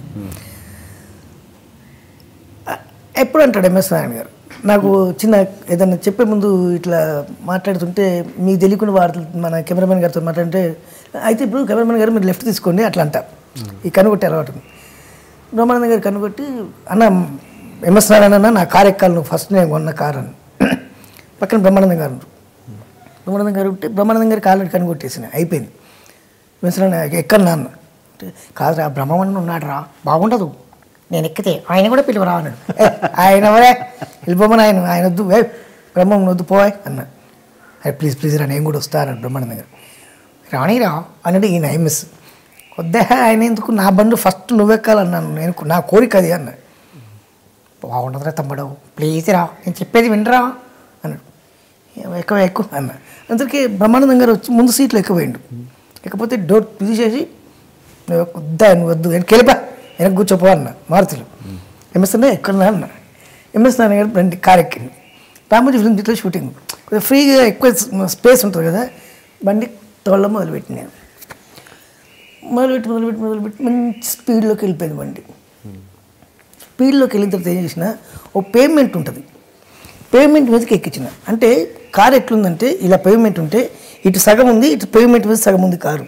ఎప్పుడు అంటాడు ఎంఎస్ నారాయణ గారు నాకు చిన్న ఏదన్నా చెప్పే ముందు ఇట్లా మాట్లాడుతుంటే మీకు తెలియకుండా వాడు మన కెమెరామెన్ గారితో మాట్లాడితే అయితే ఇప్పుడు కెమెరామెన్ గారు మీరు లెఫ్ట్ తీసుకోండి అట్లా అంట ఈ కనుగొట్టి అలవాటు బ్రహ్మానంద గారు కనుగొట్టి అన్న ఎంఎస్ నారాయణ అన్న నా కారు ఎక్కాలి నువ్వు ఫస్ట్ నేను కొన్న కారు అని పక్కన బ్రహ్మానందం గారు ఉన్నారు. బ్రహ్మానందం గారు ఉంటే బ్రహ్మానందం గారికి ఆల్రెడీ కనుగొట్టేసిన అయిపోయింది మిశ్రణ ఎక్కడ నాన్న అంటే కాదురా బ్రహ్మమన్న ఉన్నాడు రా బాగుండదు నేను ఎక్కితే ఆయన కూడా పిలువరా అన్నాడు "ఏ, ఆయన ఎవరే వెళ్ళిపోమని ఆయన ఆయన వద్దు ఏ బ్రహ్మం వద్దు పోయ్ అన్న అరే ప్లీజ్ ప్లీజ్ రా నేను కూడా వస్తా అన్నాడు బ్రహ్మానందం గారు రాణిరా అన్నాడు ఈయన ఎంఎస్ వద్దే ఆయన ఎందుకు నా బండు ఫస్ట్ నువ్వెక్కాలన్నాను నేను నా కోరిక అది అన్న బాగుండదురా తమ్ముడు ప్లీజ్ రా నేను చెప్పేది వినరా అన్నాడు "ఏం ఎక్కువ ఎక్కువ అన్న అందరికీ బ్రహ్మానందం గారు వచ్చి ముందు సీట్లో ఎక్కువైండు లేకపోతే డోర్ తీసేసి నువ్వు వద్దా నువ్వు వద్దు వెనక్కి వెళ్ళిపా వెనక్కి కూర్చోపో అన్న మారుతులు ఎంఎస్ అన్న ఎక్కడ అన్న ఎంఎస్ నాన్న గారు రండి కార్ ఎక్కింది రామోజీ ఫిల్మ్ సిటీలో షూటింగ్ కొద్దిగా ఫ్రీగా ఎక్కువ స్పేస్ ఉంటుంది కదా బండి తోళ్ళ మొదలుపెట్టి నేను మొదలుపెట్టి మొదలుపెట్టి మొదలుపెట్టి మంచి స్పీడ్లోకి వెళ్ళిపోయింది బండి స్పీడ్లోకి వెళ్ళిన తర్వాత ఏం చేసిన ఓ పేమెంట్ ఉంటుంది పేమెంట్ మీదకి ఎక్కించిన అంటే కారు ఎట్లుందంటే ఇలా పేమెంట్ ఉంటే ఇటు సగం ఉంది ఇటు పేమెంట్ మీద సగం ఉంది కారు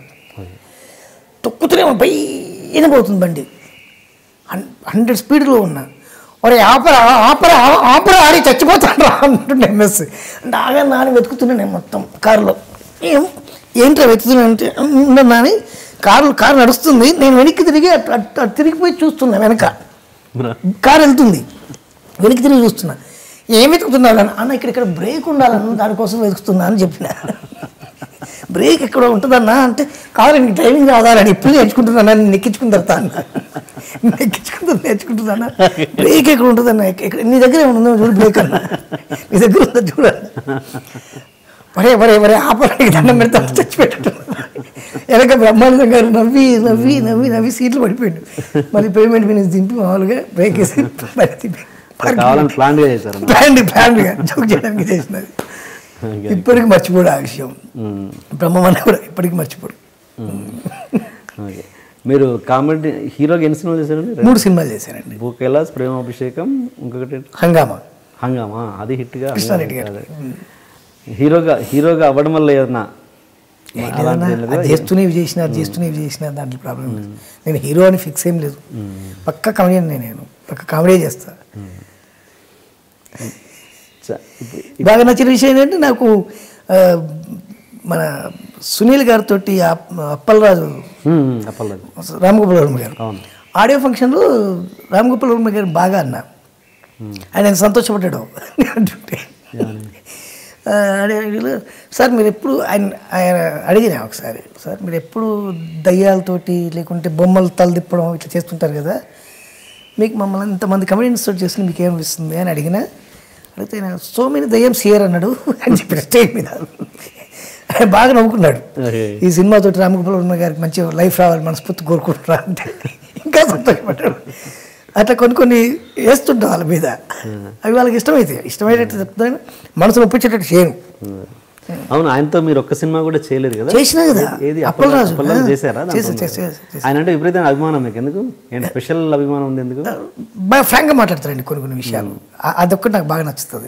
తొక్కుతూనే పైన పోతుంది బండి హన్- హండ్రెడ్ స్పీడ్లో ఉన్నా ఒరే ఆపరా ఆపరా ఆపరా ఆడి చచ్చిపోతాను రా అంటుండే ఎంఎస్ నాగా నాని వెతుకుతున్నా నేను మొత్తం కారులో ఏం ఏంట్రా వెతుకుతున్నా అంటే "ఉన్నా నాని కారు కారు నడుస్తుంది నేను వెనక్కి తిరిగి అటు అటు- అటు తిరిగిపోయి చూస్తున్నా వెనక కారు వెళ్తుంది వెనక్కి తిరిగి చూస్తున్నా ఏం వెతుకుతున్నావు అన్న అన్న ఇక్కడ ఇక్కడ బ్రేక్ ఉండాలన్న దానికోసం వెతుకుతున్నా అని చెప్పిన బ్రేక్ ఎక్కడ ఉంటుందన్నా అంటే కాదు నీకు డ్రైవింగ్ రాదాలని ఇప్పుడు నేర్చుకుంటున్నాను నేను ఎక్కించుకుని తరుతా అన్న ఎక్కించుకుంటా నేర్చుకుంటున్నా బ్రేక్ ఎక్కడ ఉంటుందన్న ఎక్క- ఎక్కడ నీ దగ్గర ఏమైనా ఉందో చూడు బ్రేక్ అన్న నీ దగ్గర ఉందో చూడ మరే మరే మరే ఆపడానికి దండం పెడతా చచ్చిపెట్టు వెనక బ్రహ్మానందం గారు నవ్వి నవ్వి నవ్వి నవ్వి సీట్లు పడిపోయాడు మళ్ళీ పేమెంట్ మీద దింపి మామూలుగా బ్రేక్ వేసి బయట తిప్పి కావాలని ప్లాన్ గా చేశారు ప్లాన్ ప్లాన్గా జోక్ చేయడానికి చేసినది ఇప్పటికి మర్చిపోడు ఆ విషయం బ్రహ్మమన్న కూడా ఇప్పటికి మర్చిపోడు ఓకే మీరు కామెడీ హీరోగా ఎన్ని సినిమాలు చేశారండి మూడు సినిమాలు చేశానండి భూ కైలాస్ ప్రేమాభిషేకం ఇంకొకటి హంగామా హంగామా అది హిట్గా కృష్ణారెడ్డి గారు హీరోగా హీరోగా అవ్వడం వల్ల ఏదన్నా అలాంటిది ఏం లేదా? అది చేస్తూనే ఇవి చేసిన అది చేస్తూనే ఇవి చేసిన దాంట్లో ప్రాబ్లం లేదు నేను హీరో అని ఫిక్స్ ఏం లేదు పక్క కామెడీ నేను పక్క కామెడీ చేస్తా చ- ఇప్పుడు బాగా నచ్చిన విషయం ఏంటంటే నాకు ఆ, మన సునీల్ గారితో అప్పలరాజు హ్మ్, అప్పలేదు రామగోపాల్ వర్మ గారు అవును ఆడియో ఫంక్షన్లో రామగోపాల్ వర్మ గారు బాగా అన్నా ఆయన సంతోషపడ్డాడు అంటుంటే ఆ, అడిగాడు, సార్ మీరు ఎప్పుడు ఆయన ఆయన అడిగిన ఒకసారి సార్ మీరు ఎప్పుడు దయ్యాలతోటి లేకుంటే బొమ్మలు తలదిప్పడం ఇట్లా చేస్తుంటారు కదా మీకు మమ్మల్ని ఇంతమంది కమెడియన్స్ తోటి చేస్తుంది మీకు ఏమనిపిస్తుంది అని అడిగిన అడిగితే ఆయన సో మెనీ దయ్యం సియర్ అన్నాడు అని చెప్పిన స్టేజ్ మీద ఆయన బాగా నవ్వుకున్నాడు ఓకే. ఈ సినిమాతోటి రామగోపాల్ వర్మ గారికి మంచి లైఫ్ రావాలి మనస్ఫూర్తి కోరుకుంటున్నా అంటే ఇంకా సంతోషపడ్డాడు అట్లా కొన్ని కొన్ని వేస్తుంటాం వాళ్ళ మీద అవి వాళ్ళకి ఇష్టమైతే ఇష్టమైనట్టు చెప్తాను మనసు ఒప్పించేటట్టు చేయను అవును ఆయనతో మీరు ఒక్క సినిమా కూడా చేయలేదు కదా చేసినా కదా ఏది అప్పలరాజు అప్పలరాజు చేశారా దాంట్లో చేసా ఉన్నారు? చేసా చేసా ఆయన అంటే విపరీతమైన అభిమానం మీకు ఎందుకు ఏంటి స్పెషల్ అభిమానం ఉంది ఎందుకు బాగా ఫ్రాంక్గా మాట్లాడతారండి కొన్ని కొన్ని విషయాలు ఆ- అదొక్కటి నాకు బాగా నచ్చుతుంది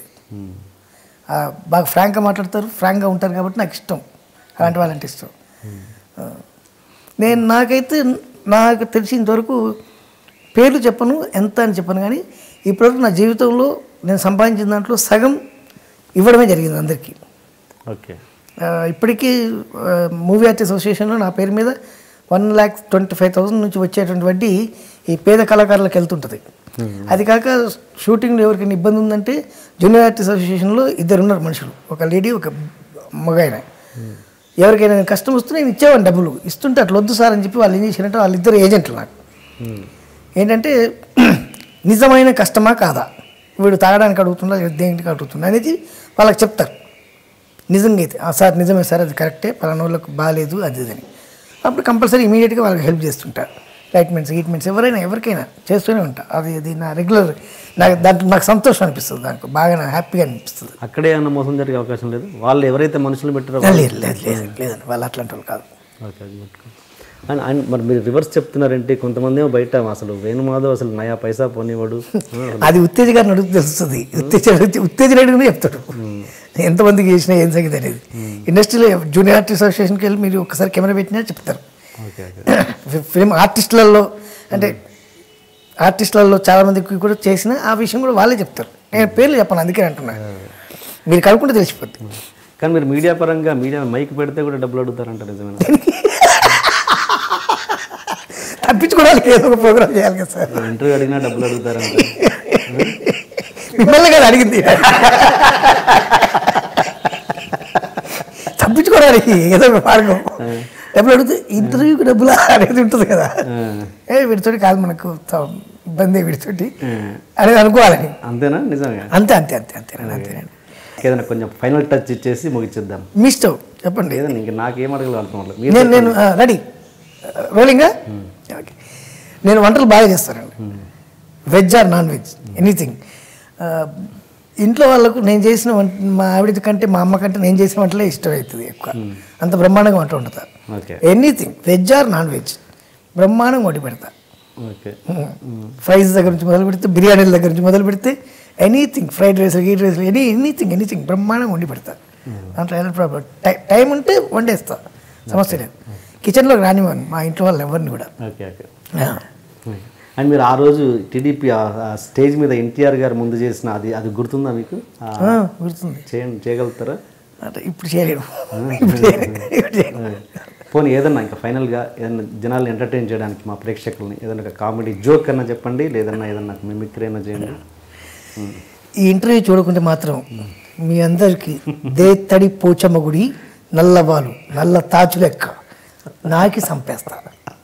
ఆ, బాగా ఫ్రాంక్గా మాట్లాడతారు ఫ్రాంక్గా ఉంటారు కాబట్టి నాకు ఇష్టం అలాంటి వాళ్ళంటే ఇష్టం ఆ. నేను నాకైతే నాకు తెలిసినంతవరకు పేర్లు చెప్పను ఎంత అని చెప్పను కానీ ఇప్పటివరకు నా జీవితంలో నేను సంపాదించిన దాంట్లో సగం ఇవ్వడమే జరిగింది అందరికీ ఓకే ఆ, ఇప్పటికీ మూవీ ఆర్టిస్ట్ అసోసియేషన్లో నా పేరు మీద one lakh twenty five thousand నుంచి వచ్చేటువంటి వడ్డీ ఈ పేద కళాకారులకు వెళ్తుంటుంది అది కాక షూటింగ్లో ఎవరికైనా ఇబ్బంది ఉందంటే జూనియర్ ఆర్టిస్ట్ అసోసియేషన్లో ఇద్దరు ఉన్నారు మనుషులు ఒక లేడీ ఒక మగాయన ఎవరికైనా కష్టం వస్తే నేను ఇచ్చేవాడిని డబ్బులు ఇస్తుంటే అట్లా వద్దు సార్ అని చెప్పి వాళ్ళు ఏం చేశారంటే వాళ్ళిద్దరు ఏజెంట్లు నాకు ఏంటంటే నిజమైన కష్టమా కాదా వీడు తాగడానికి అడుగుతుందా లేదా దేనికి అడుగుతుందా అనేది వాళ్ళకి చెప్తారు నిజంగా అయితే "ఆ, సార్ నిజమే సార్ అది కరెక్టే పలానా వాళ్ళకి బాగాలేదు అది ఇది" అని అప్పుడు కంపల్సరీ ఇమీడియట్గా వాళ్ళకి హెల్ప్ చేస్తుంటారు ట్రీట్మెంట్స్ ట్రీట్మెంట్స్ ఎవరైనా ఎవరికైనా చేస్తూనే ఉంటా అది అది నా రెగ్యులర్ నాకు దాంట్లో నాకు సంతోషం అనిపిస్తుంది దాంట్లో బాగా నాకు హ్యాపీగా అనిపిస్తుంది అక్కడే ఏమన్నా మోసం జరిగే అవకాశం లేదు వాళ్ళు ఎవరైతే మనుషులు పెట్టారో లేదు లేదు లేదు లేదండి వాళ్ళు అట్లాంటి వాళ్ళు కాదు ఓకే అది పట్టుకో. అండ్ అండ్ మరి మీరు రివర్స్ చెప్తున్నారంటే కొంతమంది ఏమో బయట అసలు వేణుమాధవ్ అసలు నయా పైసా పోనివాడు అది ఉత్తేజ గారిని అడుగు తెలుస్తుంది ఉత్తేజ అడిగితే ఉత్తేజ అడిగినా చెప్తాడు ఎంతమందికి చేసినా ఏం సంగతి అనేది ఇండస్ట్రీలో జూనియర్ ఆర్టిస్ట్ అసోసియేషన్కి వెళ్ళి మీరు ఒకసారి కెమెరా పెట్టినా చెప్తారు ఓకే ఓకే ఫిలిం ఆర్టిస్టులలో అంటే ఆర్టిస్టులలో చాలా మందికి కూడా చేసిన ఆ విషయం కూడా వాళ్ళే చెప్తారు నేను పేర్లు చెప్పను అందుకే అంటున్నా మీరు కనుక్కుంటే తెలిసిపోద్ది కానీ మీరు మీడియా పరంగా మీడియా మైక్ పెడితే కూడా డబ్బులు అడుగుతారంట నిజమేనా తప్పించుకోవడానికి ఏదో ఒక ప్రోగ్రామ్ చేయాలి కదా సార్ ఇంటర్వ్యూ అడిగినా డబ్బులు అడుగుతారంట మిమ్మల్ని కదా అడిగింది తప్పించుకోవడానికి ఏదో ఒక మార్గం డబ్బులు అడిగితే ఇంటర్వ్యూకి డబ్బులు అనేది ఉంటుంది కదా ఏ వీడితోటి కాదు మనకు త- ఇబ్బంది వీడితోటి అనేది అనుకోవాలని అంతేనా నిజమే అంతే అంతే అంతే అంతేనండి అంతేనండి ఏదైనా కొంచెం ఫైనల్ టచ్ ఇచ్చేసి ముగిచ్చేద్దాం మీ ఇష్టం చెప్పండి ఏదైనా ఇంక నాకేం అడగలేదు అర్థం అవ్వట్లేదు. మీరు నేను నేను రెడీ రోలింగా ఓకే నేను వంటలు బాగా చేస్తానండి veg or non veg anything ఇంట్లో వాళ్ళకు నేను చేసిన వంట మా ఆవిడ కంటే మా అమ్మ కంటే నేను చేసిన వంటలే ఇష్టం అవుతుంది ఎక్కువ అంత బ్రహ్మాండంగా వంట వండుతా okay anything veg or non veg బ్రహ్మాండంగా వండి పెడతా ఓకే ఫ్రైస్ దగ్గర నుంచి మొదలు పెడితే బిర్యానీల దగ్గర నుంచి మొదలు పెడితే ఎనీథింగ్ ఫ్రైడ్ రైస్ గీట్ రైస్ ఎనీ ఎనీథింగ్ ఎనీథింగ్ బ్రహ్మాండంగా వండి పెడతా దాంట్లో ఎలా ప్రాబ్లం టైం ఉంటే వండేస్తా సమస్య లేదు కిచెన్లోకి రానివ్వను మా ఇంట్లో వాళ్ళు ఎవరిని కూడా ఓకే ఓకే ఆ. అండ్ మీరు ఆ రోజు టీడీపీ స్టేజ్ మీద ఎన్టీఆర్ గారు ముందు చేసిన అది అది గుర్తుందా మీకు ఆ, ఆ, గుర్తుంది చేయండి చేయగలుగుతారా అంటే ఇప్పుడు చేయలేము ఇప్పుడు చేయలేము. ఇప్పుడు చేయలేము. పోనీ ఏదన్నా ఇంకా ఫైనల్గా ఏదన్నా జనాల్ని ఎంటర్టైన్ చేయడానికి మా ప్రేక్షకుల్ని ఏదన్నా ఒక కామెడీ జోక్ అన్నా చెప్పండి లేదన్నా ఏదన్నా మిమిక్రీ అయినా చేయండి ఉమ్. ఈ ఇంటర్వ్యూ చూడకుంటే మాత్రం మీ అందరికి దేత్తడి పోచమ్మ గుడి నల్లబాలు నల్ల తాచు లెక్క నాకి సంపేస్తా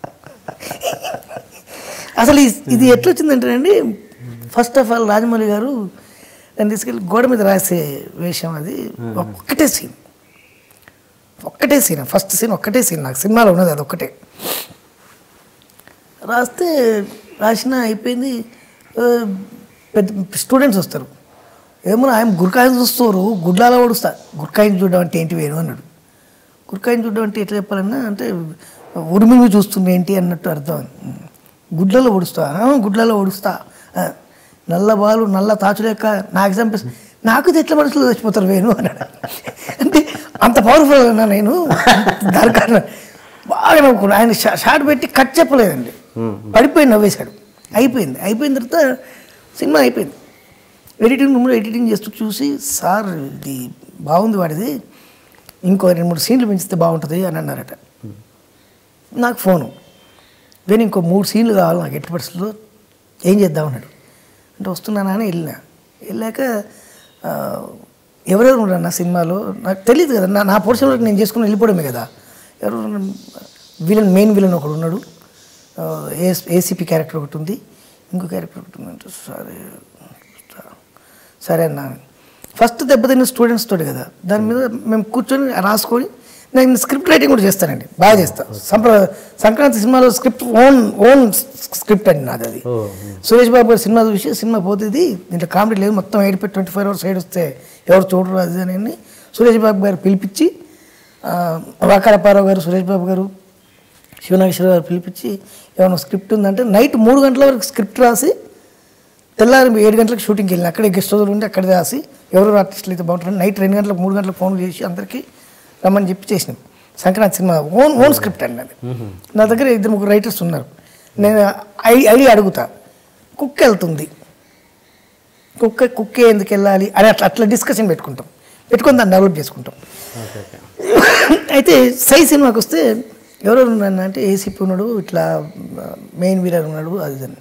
అసలు ఈ- ఇది ఎట్లొచ్చిందంటే అండి ఫస్ట్ ఆఫ్ ఆల్ రాజమౌళి గారు దాన్ని తీసుకెళ్ళి గోడ మీద రాసే వేషం అది ఒక్కటే సీన్ ఒక్కటే సీన్ ఫస్ట్ సీన్ ఒక్కటే సీన్ నాకు సినిమాలో ఉన్నది అది ఒక్కటే రాస్తే రాసిన అయిపోయింది ఆ, పెద్ద స్టూడెంట్స్ వస్తారు ఏమో ఆయన గురకాయని చూస్తారు గుడ్లాల ఓడుస్తా గురకాయని చూడడం అంటే ఏంటి వేరు అన్నాడు గురకాయని చూడడం అంటే ఎట్లా చెప్పాలన్నా అంటే ఉరిమిమి చూస్తుంది ఏంటి అన్నట్టు అర్థం గుడ్లలో ఓడుస్తా "ఆ, గుడ్లలో ఓడుస్తా ఆ, నల్ల బాలు నల్ల తాచు లెక్క నాకు చంపేస్తా నాకు ఇది ఎట్లా మనుషులు చచ్చిపోతారు వేణు అన్నాడు అంటే అంత పవర్ఫుల్ అన్నా నేను దాని కారణం బాగా నవ్వుకున్నాను ఆయన షా- షాట్ పెట్టి కట్ చెప్పలేదండి పడిపోయి నవ్వేశాడు అయిపోయింది అయిపోయిన తర్వాత సినిమా అయిపోయింది ఎడిటింగ్ రూమ్లో ఎడిటింగ్ చేస్తూ చూసి సార్ ఇది బాగుంది వాడిది ఇంకో రెండు మూడు సీన్లు పెంచితే బాగుంటుంది అని అన్నారట నాకు ఫోను నేను ఇంకో మూడు సీన్లు కావాలి నాకు ఎట్టి పరిస్థితుల్లో ఏం చేద్దాం అన్నాడు అంటే వస్తున్నానా అని వెళ్ళినా వెళ్ళాక ఆ, ఎవరెవరు ఉన్నారు నా సినిమాలో నాకు తెలియదు కదా నా నా పోర్షన్లో నేను చేసుకుని వెళ్ళిపోవడమే కదా ఎవరు విలన్ మెయిన్ విలన్ ఒకడు ఉన్నాడు ఆ, ఏస్ ఏసీపీ క్యారెక్టర్ ఒకటి ఉంది ఇంకో క్యారెక్టర్ ఒకటి ఉందంటే సరే సరే అన్నా ఫస్ట్ దెబ్బతిన్న స్టూడెంట్స్ తోటి కదా దాని మీద మేము కూర్చొని రాసుకొని నేను స్క్రిప్ట్ రైటింగ్ కూడా చేస్తానండి బాగా చేస్తాను సంప్ర సంక్రాంతి సినిమాలో స్క్రిప్ట్ ఓన్ ఓన్ స్క్రిప్ట్ అండి నాది అది ఓ సురేష్ బాబు గారి సినిమా చూసి సినిమా పోతుంది దీంట్లో కామెడీ లేదు మొత్తం ఎయిట్ పెట్టి ట్వంటీ ఫోర్ అవర్స్ సైడ్ వస్తే ఎవరు చూడరు అది ఇది అని సురేష్ బాబు గారు పిలిపించి ఆ, వాకారపారావు గారు సురేష్ బాబు గారు శివనాగేశ్వర గారు పిలిపించి ఏమైనా స్క్రిప్ట్ ఉందంటే నైట్ మూడు గంటల వరకు స్క్రిప్ట్ రాసి తెల్లారి ఏడు గంటలకు షూటింగ్కి వెళ్ళిన అక్కడే గెస్ట్ హౌస్లో ఉండి అక్కడే రాసి ఎవరు ఆర్టిస్టులు అయితే బాగుంటారు నైట్ రెండు గంటలకు మూడు గంటలకు ఫోన్లు చేసి అందరికీ రమ్మని చెప్పి చేసినాం Sankranti cinema own own script అండి అది నా దగ్గర ఇద్దరు ముగ్గురు రైటర్స్ ఉన్నారు నేను ఐ ఐడియా అడుగుతా కుక్క వెళ్తుంది కుక్క కుక్క ఎందుకు వెళ్ళాలి అని అట్లా అట్లా డిస్కషన్ పెట్టుకుంటాం పెట్టుకొని దాన్ని డెవలప్ చేసుకుంటాం ఓకే ఓకే అయితే సై సినిమాకి వస్తే ఎవరెవరు ఉన్నారన్న అంటే ఏసీపీ ఉన్నాడు ఇట్లా మెయిన్ వీరర్ ఉన్నాడు అది ఇది అని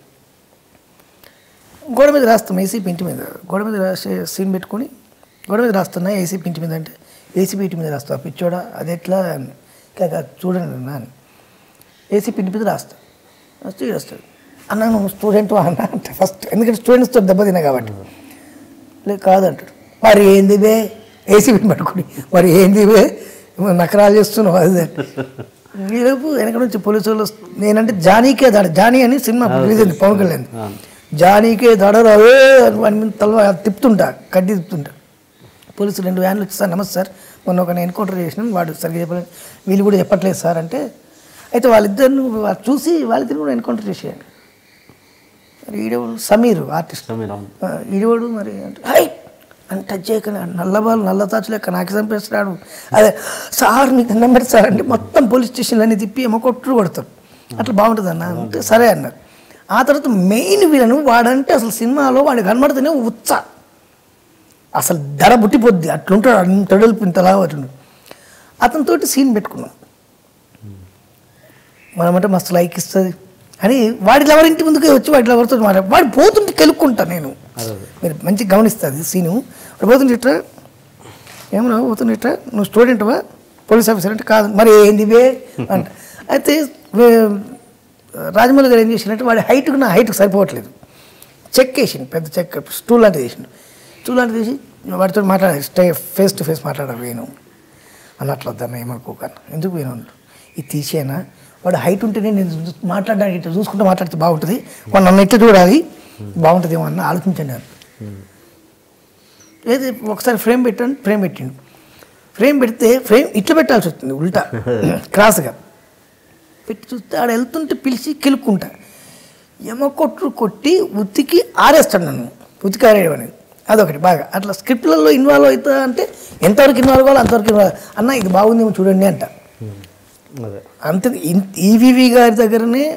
గోడ మీద రాస్తాం ఏసీపీ ఇంటి మీద గోడ మీద రాసే సీన్ పెట్టుకొని గోడ మీద రాస్తున్నా ఏసీపీ ఇంటి మీద అంటే ఏసీపీ ఇంటి మీద రాస్తా పిచ్చోడా అది ఎట్లా అని. కాక చూడండి అన్నా అని ఏసీపీ ఇంటి మీద రాస్తా రాస్తే రాస్తాడు అన్న నువ్వు స్టూడెంట్ అన్న అంటే ఫస్ట్ ఎందుకంటే స్టూడెంట్స్తో దెబ్బతిన్నా కాబట్టి లేదు కాదంటాడు మరి ఏంది బే ఏసీపీ పట్టుకుని మరి ఏంది బే ఏమో నకరాలు చేస్తున్నావు అది ఈలోపు వెనక నుంచి పోలీసు వాళ్ళు వస్తు- నేనంటే జానీకే దడ జానీ అని సినిమా రిలీజ్ అయింది పవన్ కళ్యాణ్ జానీకే దడరావే అని వాడి మీద తల తిప్పుతుంటా కడ్డీ తిప్పుతుంటా పోలీసులు రెండు వ్యాన్లు వచ్చి సార్ నమస్తే సార్ మొన్న ఒక ఎన్కౌంటర్ చేసినాం వాడు సరిగ్గా చెప్పలేదు వీళ్ళు కూడా చెప్పట్లేదు సార్ అంటే అయితే వాళ్ళిద్దరిని వాళ్ళు చూసి వాళ్ళిద్దరు కూడా ఎన్కౌంటర్ చేసేయండి మరి ఈడేవాడు సమీర్ ఆర్టిస్ట్ సమీర్ అవును ఆ, ఈడేవాడు మరి అంటే హై అని టచ్ చేయకనే నల్లబాలు నల్ల తాచు లెక్క నాకు చంపేస్తున్నాడు అదే సార్ నీకు నెంబర్ సార్ అంటే మొత్తం పోలీస్ స్టేషన్లు అన్ని తిప్పి ఏమో కొట్టుడు కొడతారు అట్లా బాగుంటుంది అన్న అంటే సరే అన్నారు ఆ తర్వాత మెయిన్ విలను వాడంటే అసలు సినిమాలో వాడికి కనబడితేనే ఉత్సా అసలు ధర బుట్టిపోద్ది అట్లుంటాడు అంత వెడల్పు ఇంతలా అట్లుంటాడు అతనితోటి సీన్ పెట్టుకున్నాం మనమంటే మస్తు లైక్ ఇస్తుంది అని వాడి లవర్ ఇంటి ముందుకే వచ్చి వాడి లవర్తో మాట వాడు పోతుంటే కెలుక్కుంటా నేను మీరు మంచిగా గమనిస్తుంది సీను వాడు పోతుంటే ఇట్లా ఏమన్నా పోతుంటే ఇట్లా నువ్వు స్టూడెంట్వా పోలీస్ ఆఫీసర్ అంటే కాదు మరి ఏంది వే అంట అయితే వే- రాజమౌళి గారు ఏం చేసినట్టు వాడి హైట్కి నా హైట్కి సరిపోవట్లేదు చెక్ వేసిండు పెద్ద చెక్ స్టూల్ లాంటిది వేసిండు స్టూల్ లాంటిది వేసి వాడితో మాట్లాడాలి స్టే ఫేస్ టు ఫేస్ మాట్లాడాలి వేణు అన్నట్లు వద్దన్న ఏమనుకోకన్న ఎందుకు వేణు అన్నాడు ఇది తీసేనా వాడు హైట్ ఉంటేనే నేను చూ- మాట్లాడడానికి ఇట్లా చూసుకుంటూ మాట్లాడితే బాగుంటుంది వాడు నన్ను ఇట్లా చూడాలి బాగుంటుందేమో అన్న ఆలోచించండి అని ఏది ఒకసారి ఫ్రేమ్ పెట్టాను ఫ్రేమ్ పెట్టిండు ఫ్రేమ్ పెడితే ఫ్రేమ్ ఇట్లా పెట్టాల్సి వస్తుంది ఉల్టా క్రాస్గా పెట్టి చూస్తే ఆడ వెళ్తుంటే పిలిచి కెలుక్కుంటా ఎమ కొట్టు కొట్టి ఉతికి ఆరేస్తాడు నన్ను ఉతికి ఆరేయడం అనేది అదొకటి బాగా అట్లా స్క్రిప్ట్లలో ఇన్వాల్వ్ అవుతా అంటే ఎంతవరకు ఇన్వాల్వ్ అవ్వాలో అంతవరకు ఇన్వాల్వ్ అన్న ఇది బాగుందేమో చూడండి అంట అదే అంతే ఈవీవి గారి దగ్గరనే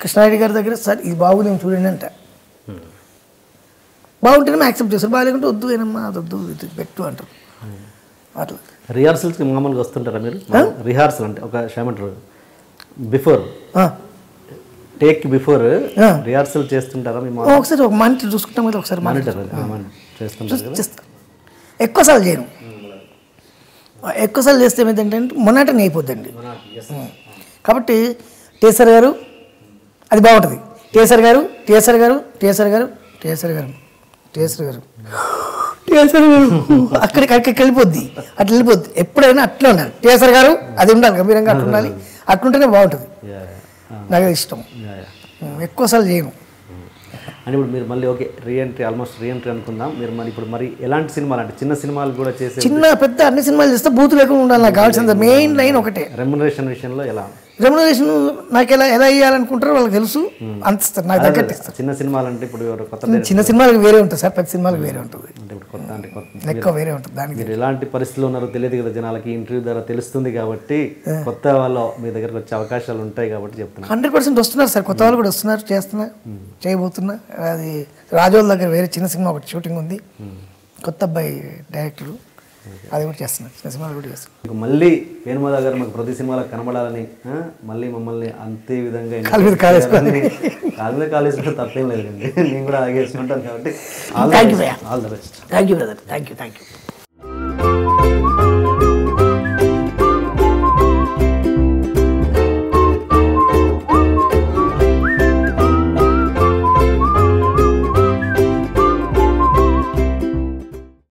కృష్ణారెడ్డి గారి దగ్గర సార్ ఇది బాగుంది ఏమో చూడండి అంట బాగుంటేనే యాక్సెప్ట్ చేస్తారు బాగాలేకుంటే వద్దు ఏనమ్మా అది వద్దు ఇది పెట్టు అంటారు అట్లా రిహార్సల్స్కి మామూలుగా వస్తుంటారా మీరు రిహార్సల్ అంటే ఒక ఏమంటారు బిఫోర్ ఆ, టేక్ బిఫోర్ ఆ. రిహార్సల్ చేస్తుంటారా మీ ఒకసారి ఒక మానిటర్ చూసుకుంటాం కదా ఒకసారి మానిటర్ మానిటర్ చేస్తుంటారు కదా చేస్తా ఎక్కువసార్లు చేయను ఎక్కువసార్లు చేస్తే ఏమైందంటే మొన్నటనే అయిపోద్దండి కాబట్టి టేసర్ గారు అది బాగుంటుంది టేసర్ గారు టేసర్ గారు టేసర్ గారు టేసర్ గారు టేసర్ గారు టేసర్ గారు అక్కడికి అక్కడికి వెళ్ళిపోద్ది అట్లా వెళ్ళిపోద్ది ఎప్పుడైనా అట్లా ఉండాలి టేసర్ గారు అది ఉండాలి గంభీరంగా అట్లా ఉండాలి అట్లుంటేనే బాగుంటుంది యా, యా. నాకు అది ఇష్టం యా, యా. ఎక్కువసార్లు చేయను అని ఇప్పుడు మీరు మళ్ళీ ఓకే రీఎంట్రీ ఆల్మోస్ట్ రీఎంట్రీ అనుకుందాం మీరు మరి ఇప్పుడు మరి ఎలాంటి సినిమాలు అంటే చిన్న సినిమాలు కూడా చేసే చిన్న పెద్ద అన్ని సినిమాలు చేస్తే బూత్ లేకుండా ఉండాలి నాకు కావాల్సింది మెయిన్ లైన్ ఒకటే రెమ్యునరేషన్ విషయంలో ఎలా రెమ్యునరేషన్ నాకు ఎలా ఎలా ఇవ్వాలనుకుంటారో వాళ్ళకి తెలుసు అంత ఇస్తారు నాకు తగ్గట్టు ఇస్తారు చిన్న సినిమాలు అంటే ఇప్పుడు ఎవరు కొత్త డైరెక్టర్ చిన్న సినిమాలకు వేరే ఉంటుంది సార్ పెద్ద సినిమాలకు వేరే ఉంటుంది అంటే ఇప్పుడు కొత్త అంటే కొత్త ఎక్కువ వేరే ఉంటుంది దానికి మీరు ఎలాంటి పరిస్థితుల్లో ఉన్నారో తెలియదు కదా జనాలకి ఇంటర్వ్యూ ద్వారా తెలుస్తుంది కాబట్టి కొత్త వాళ్ళు మీ దగ్గరకు వచ్చే అవకాశాలు ఉంటాయి కాబట్టి చెప్తున్నాను హండ్రెడ్ పర్సెంట్ వస్తున్నారు సార్ కొత్త వాళ్ళు కూడా వస్తున్నారు చేస్తున్నా చేయబోతున్నా అది రాజోల దగ్గర వేరే చిన్న సినిమా ఒకటి షూటింగ్ ఉంది కొత్త అబ్బాయి డైరెక్టర్ అది కూడా చేస్తున్నారు చిన్న సినిమాలు కూడా చేస్తున్నారు మీకు మళ్ళీ వేణుమాధవ్ గారు మాకు ప్రతి సినిమాలో కనబడాలని ఆ, మళ్ళీ మమ్మల్ని అంతే విధంగా కాలు మీద కాలు వేసుకొని. కాలు మీద కాలు వేసుకుంటే తప్పేం లేదండి నేను కూడా అలాగే వేసుకుంటాను కాబట్టి ఆల్ Thank you, భయ్యా. All the best thank you brother thank you thank you